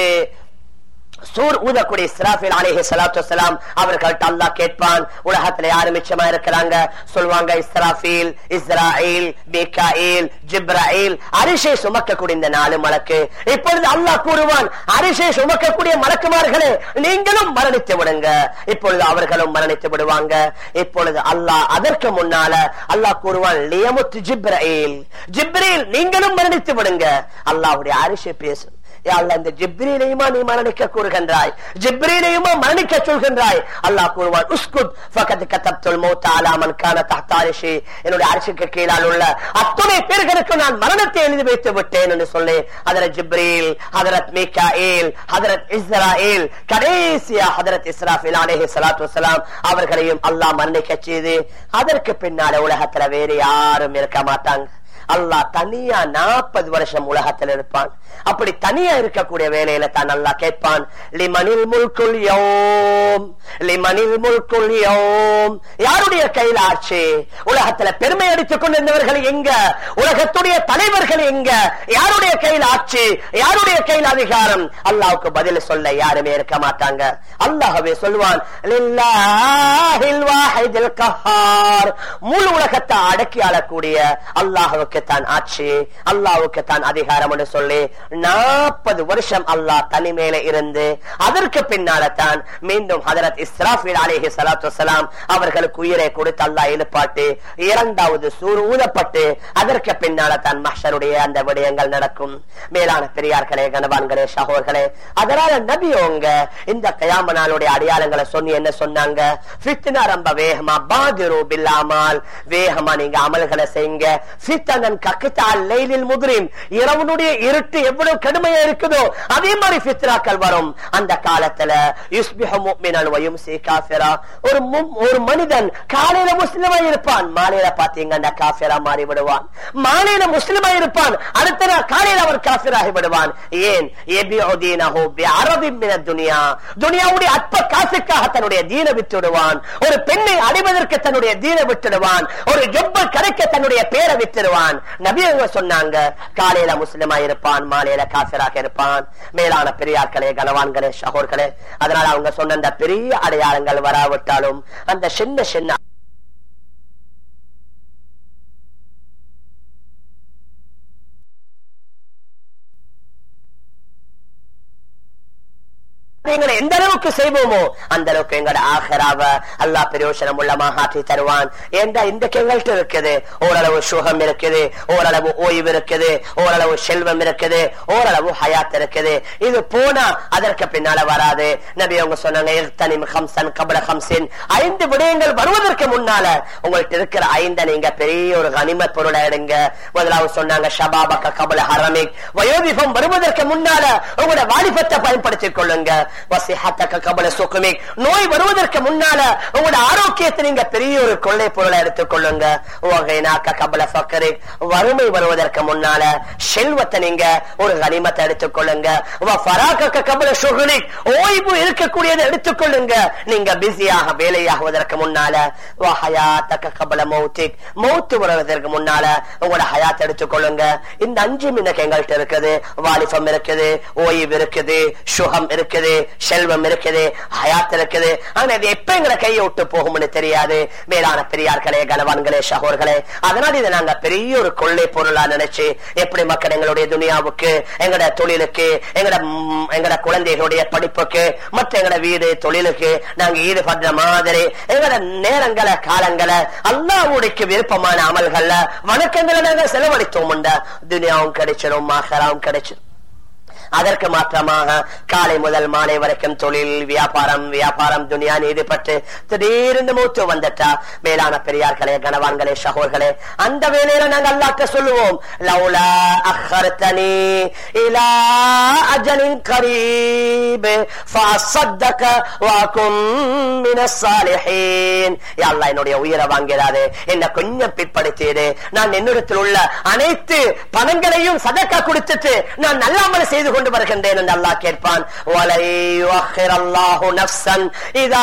சூர் ஊதக்கூடிய இஸ்ராஃபில் அலேஹி சலாத்து வசலாம் அவர்கள்ட்ட அல்லாஹ் கேட்பான் உலகத்துல யாரு மிச்சமா இருக்கிறாங்க சொல்லுவாங்க இஸ்ராஃபீல் இஸ்ராயில் மீகாயில் ஜிப்ராயில் அரிசை சுமக்கக்கூடிய இந்த நாலு மலக்கு இப்பொழுது அல்லாஹ் கூறுவான் அரிசை சுமக்கக்கூடிய மலக்குமார்களே நீங்களும் மரணித்து விடுங்க இப்பொழுது அவர்களும் மரணித்து விடுவாங்க இப்பொழுது அல்லாஹ் அதற்கு முன்னால அல்லாஹ் கூறுவான் லியமுத்து ஜிப்ராயில் ஜிப்ரீல் நீங்களும் மரணித்து விடுங்க அல்லாஹ்வுடைய அரிசை பேசும் இந்த ஜிப்ரீலையுமா நீ மரணிக்க கூறுகின்றாய் ஜிப்ரீலையுமா மரணிக்க சொல்கின்றாய் அல்லாஹ் கூறுவான் உஸ்குத் ஃபகத் கதப்துல் மௌத் அலா மன் கான தஹ்த அரிஷி என்னுடைய அரிசிக்கு கீழால் உள்ள அத்துணை பேர்களுக்கு நான் மரணத்தை எழுதி வைத்து விட்டேன் என்று சொல்லி ஹதரத் ஜிப்ரீல் ஹதரத் மீகாயில் ஹதரத் இஸ்ராயில் கடைசியா ஹதரத் இஸ்ராஃபில் அலைஹி ஸலாத்து வஸலாம் அவர்களையும் அல்லாஹ் மரணிக்க செய்து அதற்கு பின்னால உலகத்துல வேறு யாரும் இருக்க மாட்டாங்க அல்லாஹ் தனியா நாற்பது வருஷம் உலகத்தில் இருப்பான் அப்படி தனியா இருக்கக்கூடிய வேலையில தான் அல்லாஹ் கேட்பான் லிமனில் முல்குல் யோம் லிமனில் முல்குல் யோம் யாருடைய கையில் ஆட்சி உலகத்துல பெருமை அடித்துக் கொண்டிருந்தவர்கள் எங்க உலகத்துடைய தலைவர்கள் எங்க யாருடைய கையில் ஆட்சி யாருடைய கையில் அதிகாரம் அல்லாவுக்கு பதில் சொல்ல யாருமே இருக்க மாட்டாங்க அல்லாஹவே சொல்வான் லில்லாஹில் வாஹிதில் கஹார் முழு உலகத்தை அடக்கி ஆளக்கூடிய அல்லாஹுக்கு தான் ஆட்சி அல்லாவுக்கு தான் அதிகாரம் என்று சொல்லி நாற்பது வருஷம் அல்லாஹ் தனிமேல இருந்து அதற்கு பின்னால தான் மீண்டும் ஹதரத் இஸ்ராஃபில் அலேஹி சலாத்து வசலாம் அவர்களுக்கு உயிரை கொடுத்து அல்லாஹ் எழுப்பாட்டு இரண்டாவது சூர் ஊதப்பட்டு அதற்கு பின்னால தான் மஹருடைய அந்த விடயங்கள் நடக்கும் மேலான பெரியார்களே கனவான்களே சகோர்களே அதனால நபியோங்க இந்த கயாம நாளுடைய அடையாளங்களை சொல்லி என்ன சொன்னாங்க ஃபித்னா ரொம்ப வேகமா பாதிரு பில்லாமல் வேகமா நீங்க அமல்களை செய்யுங்க ஃபித்தன அபதன் கக்கித்தால் லைலில் முதிரிம் இரவனுடைய இருட்டு எவ்வளவு கடுமையா இருக்குதோ அதே மாதிரி ஃபித்ராக்கள் வரும் அந்த காலத்துல யுஸ்பிஹு முஃமினன் வ யும்சி காஃபிரா ஒரு மு- ஒரு மனிதன் காலையில முஸ்லிமா இருப்பான் மாலையில பாத்தீங்கன்னா காஃபிரா மாறி விடுவான் மாலையில முஸ்லிமா இருப்பான் அடுத்த நாள் காலையில அவர் காஃபிராகி விடுவான் ஏன் எபிஉ தீனஹு பிஅரதின் மின துனியா துனியாவுடைய அற்ப காசுக்காக தன்னுடைய தீன விட்டுடுவான் ஒரு பெண்ணை அடைவதற்கு தன்னுடைய தீன விட்டுடுவான் ஒரு ஜொப்ப கிடைக்க தன்னுடைய பேரை விட்டுடுவான் நபி அவங்க சொன்னாங்க காலையில முஸ்லிமா இருப்பான் மாலையில காசிராக இருப்பான் மேலான பெரியார்களே கனவான்களே சகோர்களே அதனால அவங்க சொன்ன அந்த பெரிய அடையாளங்கள் வராவிட்டாலும் அந்த சின்ன சின்ன எங்களை எந்த அளவுக்கு செய்வோமோ அந்த அளவுக்கு எங்களோட ஆகராவ அல்லா பிரயோசனம் உள்ளமாக ஆற்றி தருவான் ஏண்டா இந்த எங்கள்கிட்ட இருக்குது ஓரளவு சுகம் இருக்குது ஓரளவு ஓய்வு இருக்குது ஓரளவு செல்வம் இருக்குது ஓரளவு ஹயாத் இருக்குது இது போனா அதற்கு பின்னால வராது நபி அவங்க சொன்னாங்க "இக்தனிம் ஹம்சன் கபல ஹம்சின் ஐந்து விடயங்கள் வருவதற்கு முன்னால உங்கள்ட்ட இருக்கிற ஐந்த நீங்க பெரிய ஒரு கனிமத் பொருளை எடுங்க முதலாவது சொன்னாங்க ஷபாபக்க கபல ஹரமிக் வயோதிபம் வருவதற்கு முன்னால உங்களோட வாலிபத்தை பயன்படுத்திக் கொள்ளுங்க வசிஹத்தக்க கபல சுக்குமிக் நோய் வருவதற்கு முன்னால உங்களோட ஆரோக்கியத்தை நீங்க பெரிய ஒரு கொள்ளை பொருளை எடுத்துக் கொள்ளுங்க வகைனாக்க கபல ஃபக்கரிக் வறுமை வருவதற்கு முன்னால செல்வத்தை நீங்க ஒரு கனிமத்தை எடுத்துக் கொள்ளுங்க ஃபராக்க கபல சுகுனிக் ஓய்வு இருக்கக்கூடியதை எடுத்துக் கொள்ளுங்க நீங்க பிஸியாக வேலையாகுவதற்கு முன்னால ஹயாத்தக்க கபல மௌத்திக் மௌத்து வருவதற்கு முன்னால உங்களோட ஹயாத் எடுத்துக் கொள்ளுங்க இந்த அஞ்சு மின்னக்கு எங்கள்கிட்ட இருக்குது வாலிபம் இருக்குது ஓய்வு இருக்குது சுகம் இருக்குது செல்வம் இருக்குது ஹயாத் இருக்குது ஆனா இது எப்ப எங்களை கையை விட்டு போகும்னு தெரியாது மேலான பெரியார்களே கனவான்களே சகோர்களே அதனால இதை நாங்க பெரிய ஒரு கொள்ளை பொருளா நினைச்சு எப்படி மக்கள் எங்களுடைய துனியாவுக்கு எங்களோட தொழிலுக்கு எங்களோட ம், எங்களோட குழந்தைகளுடைய படிப்புக்கு மற்ற எங்களோட வீடு தொழிலுக்கு நாங்க ஈடுபடுற மாதிரி எங்களோட நேரங்களை காலங்களை அல்லாவுடைக்கு விருப்பமான அமல்கள்ல வணக்கங்களை நாங்க செலவழித்தோம் துனியாவும் கிடைச்சிடும் மகராவும் கிடைச்சிடும் அதற்கு மாற்றமாக காலை முதல் மாலை வரைக்கும் தொழில் வியாபாரம் வியாபாரம் துனியான் ஈடுபட்டு திடீர்னு மூத்து வந்துட்டா மேலான பெரியார்களே கனவான்களே சகோர்களே அந்த வேலையில நாங்க அல்லாட்ட சொல்லுவோம் லவுலா அஹர்தனி இலா அஜலின் கரீப் ஃபஅஸத்தக வஅகும் மினஸ் சாலிஹீன் யா அல்லாஹ் என்னுடைய உயிரை வாங்கிறாதே என்ன கொஞ்சம் பிற்படுத்தியது நான் என்னிடத்தில் உள்ள அனைத்து பணங்களையும் சதக்கா கொடுத்துட்டு நான் நல்லாமல் செய்து கொண்டு வருகின்றேன் என்று அல்லாஹ் கேட்பான் வலை யுஅக்கிரல்லாஹு நஃப்ஸன் இதா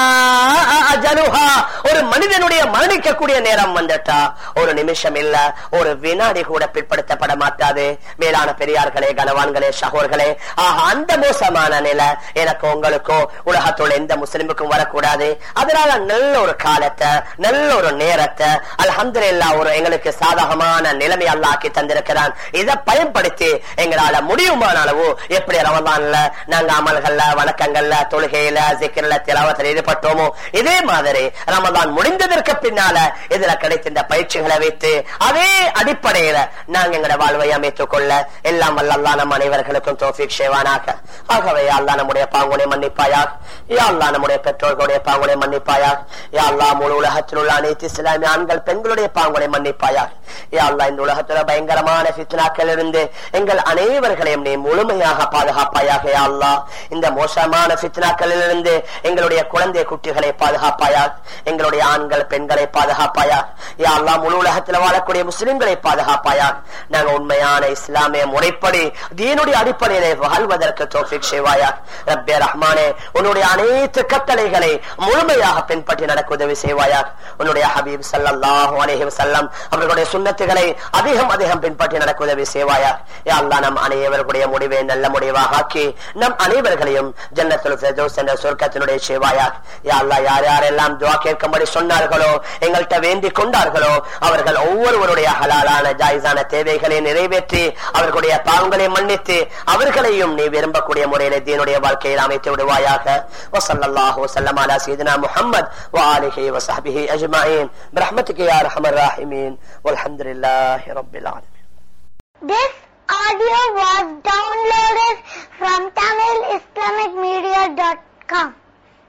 ஜாஅ அஜலுஹா ஒரு மனிதனுடைய மரணிக்கக்கூடிய நேரம் வந்துட்டா ஒரு நிமிஷம் இல்ல ஒரு வினாடி கூட பிற்படுத்தப்பட மாட்டாது மேலான பெரியார்களே கனவான்களே சகோர்களே ஆக அந்த மோசமான நிலை எனக்கு உங்களுக்கோ உலகத்தோட எந்த முஸ்லிமுக்கும் வரக்கூடாது அதனால நல்ல ஒரு காலத்தை நல்ல ஒரு நேரத்தை அல்ஹம்துலில்லாஹ் ஒரு எங்களுக்கு சாதகமான நிலைமை அல்லாக்கி தந்திருக்கிறான் இதை பயன்படுத்தி எங்களால முடியுமான அளவு எப்படி ரமதான்ல நாங்க அமல்கள்ல வணக்கங்கள்ல தொழுகையில சிக்கர்ல திலாவத்தில் ஈடுபட்டோமோ இதே மாதிரி ரமதான் முடிந்ததற்கு பின்னால இதுல கிடைத்த இந்த பயிற்சிகளை வைத்து அதே அடிப்படையில நாங்க எங்களோட வாழ்வை அமைத்துக் கொள்ள எல்லாம் வல்ல அல்லாஹ் நம் அனைவர்களுக்கும் தோஃபிக் சேவானாக ஆகவே அல்லா நம்முடைய பாங்குனை மன்னிப்பாயா யா அல்லாஹ் நம்முடைய பெற்றோர்களுடைய பாங்குனை மன்னிப்பாயா யா அல்லாஹ் முழு உலகத்தில் உள்ள அனைத்து இஸ்லாமிய ஆண்கள் பெண்களுடைய பாங்குனை மன்னிப்பாயா யா அல்லாஹ் இந்த உலகத்துல பயங்கரமான ஃபித்னாக்கள் இருந்து எங்கள் அனைவர்களையும் நீ முழுமையாக பாதுகாப்பாயாக யா அல்லாஹ் இந்த மோசமான ஃபித்னாக்களில் இருந்து எங்களுடைய குழந்தை குட்டிகளை பாதுகாப்பாயா எங்களுடைய ஆண்கள் பெண்களை பாதுகாப்பாயா யா அல்லாஹ் முழு உலகத்தில் வாழக்கூடிய முஸ்லிம்களை பாதுகாப்பாயா நாங்க உண்மையான இஸ்லாமிய முறைப்படி தீனுடைய அடிப்படையிலே வாழ்வதற்கு தோஃபிக் செய்வாயா ரப்பே ரஹ்மானே உன்னுடைய அனைத்து கட்டளைகளை முழுமையாக பின்பற்றி நடக்க உதவி செய்வாயா உன்னுடைய ஹபீப் ஸல்லல்லாஹு அலைஹி வஸல்லம் அவர்களுடைய சுன்னத்துகளை அதிகம் அதிகம் பின்பற்றி நடக்க உதவி செய்வாயா யா அல்லாஹ் நம் அனைவருடைய முடிவை நல்ல முடிவாக ஆக்கி நம் அனைவர்களையும் ஜன்னத்துல் ஃபிர்தௌஸ் என்ற சொர்க்கத்தினுடைய செய்வாயா யா அல்லாஹ் யார் யாரெல்லாம் துஆ கேட்கும்படி சொன்னார்களோ எங்கள்கிட்ட வேண்டிக் கொண்டார்களோ அவர்கள் ஒவ்வொருவருடைய ஹலாலான ஜாயிஸான தேவைகளை நிறைவேற்றி அவர்களுடைய பாவங்களை மன்னித்து அவர்களையும் நீ விரும்பக்கூடிய முறையில தீனுடைய வாழ்க்கையில் அமைத்து விடுவாயாக வசல்லல்லாஹு வஸல்லம் அலா சீதனா Muhammad وآله وصحبه أجمعين برحمتك يا أرحم الراحمين والحمد لله رب العالمين This audio was downloaded from TamilIslamicMedia.com.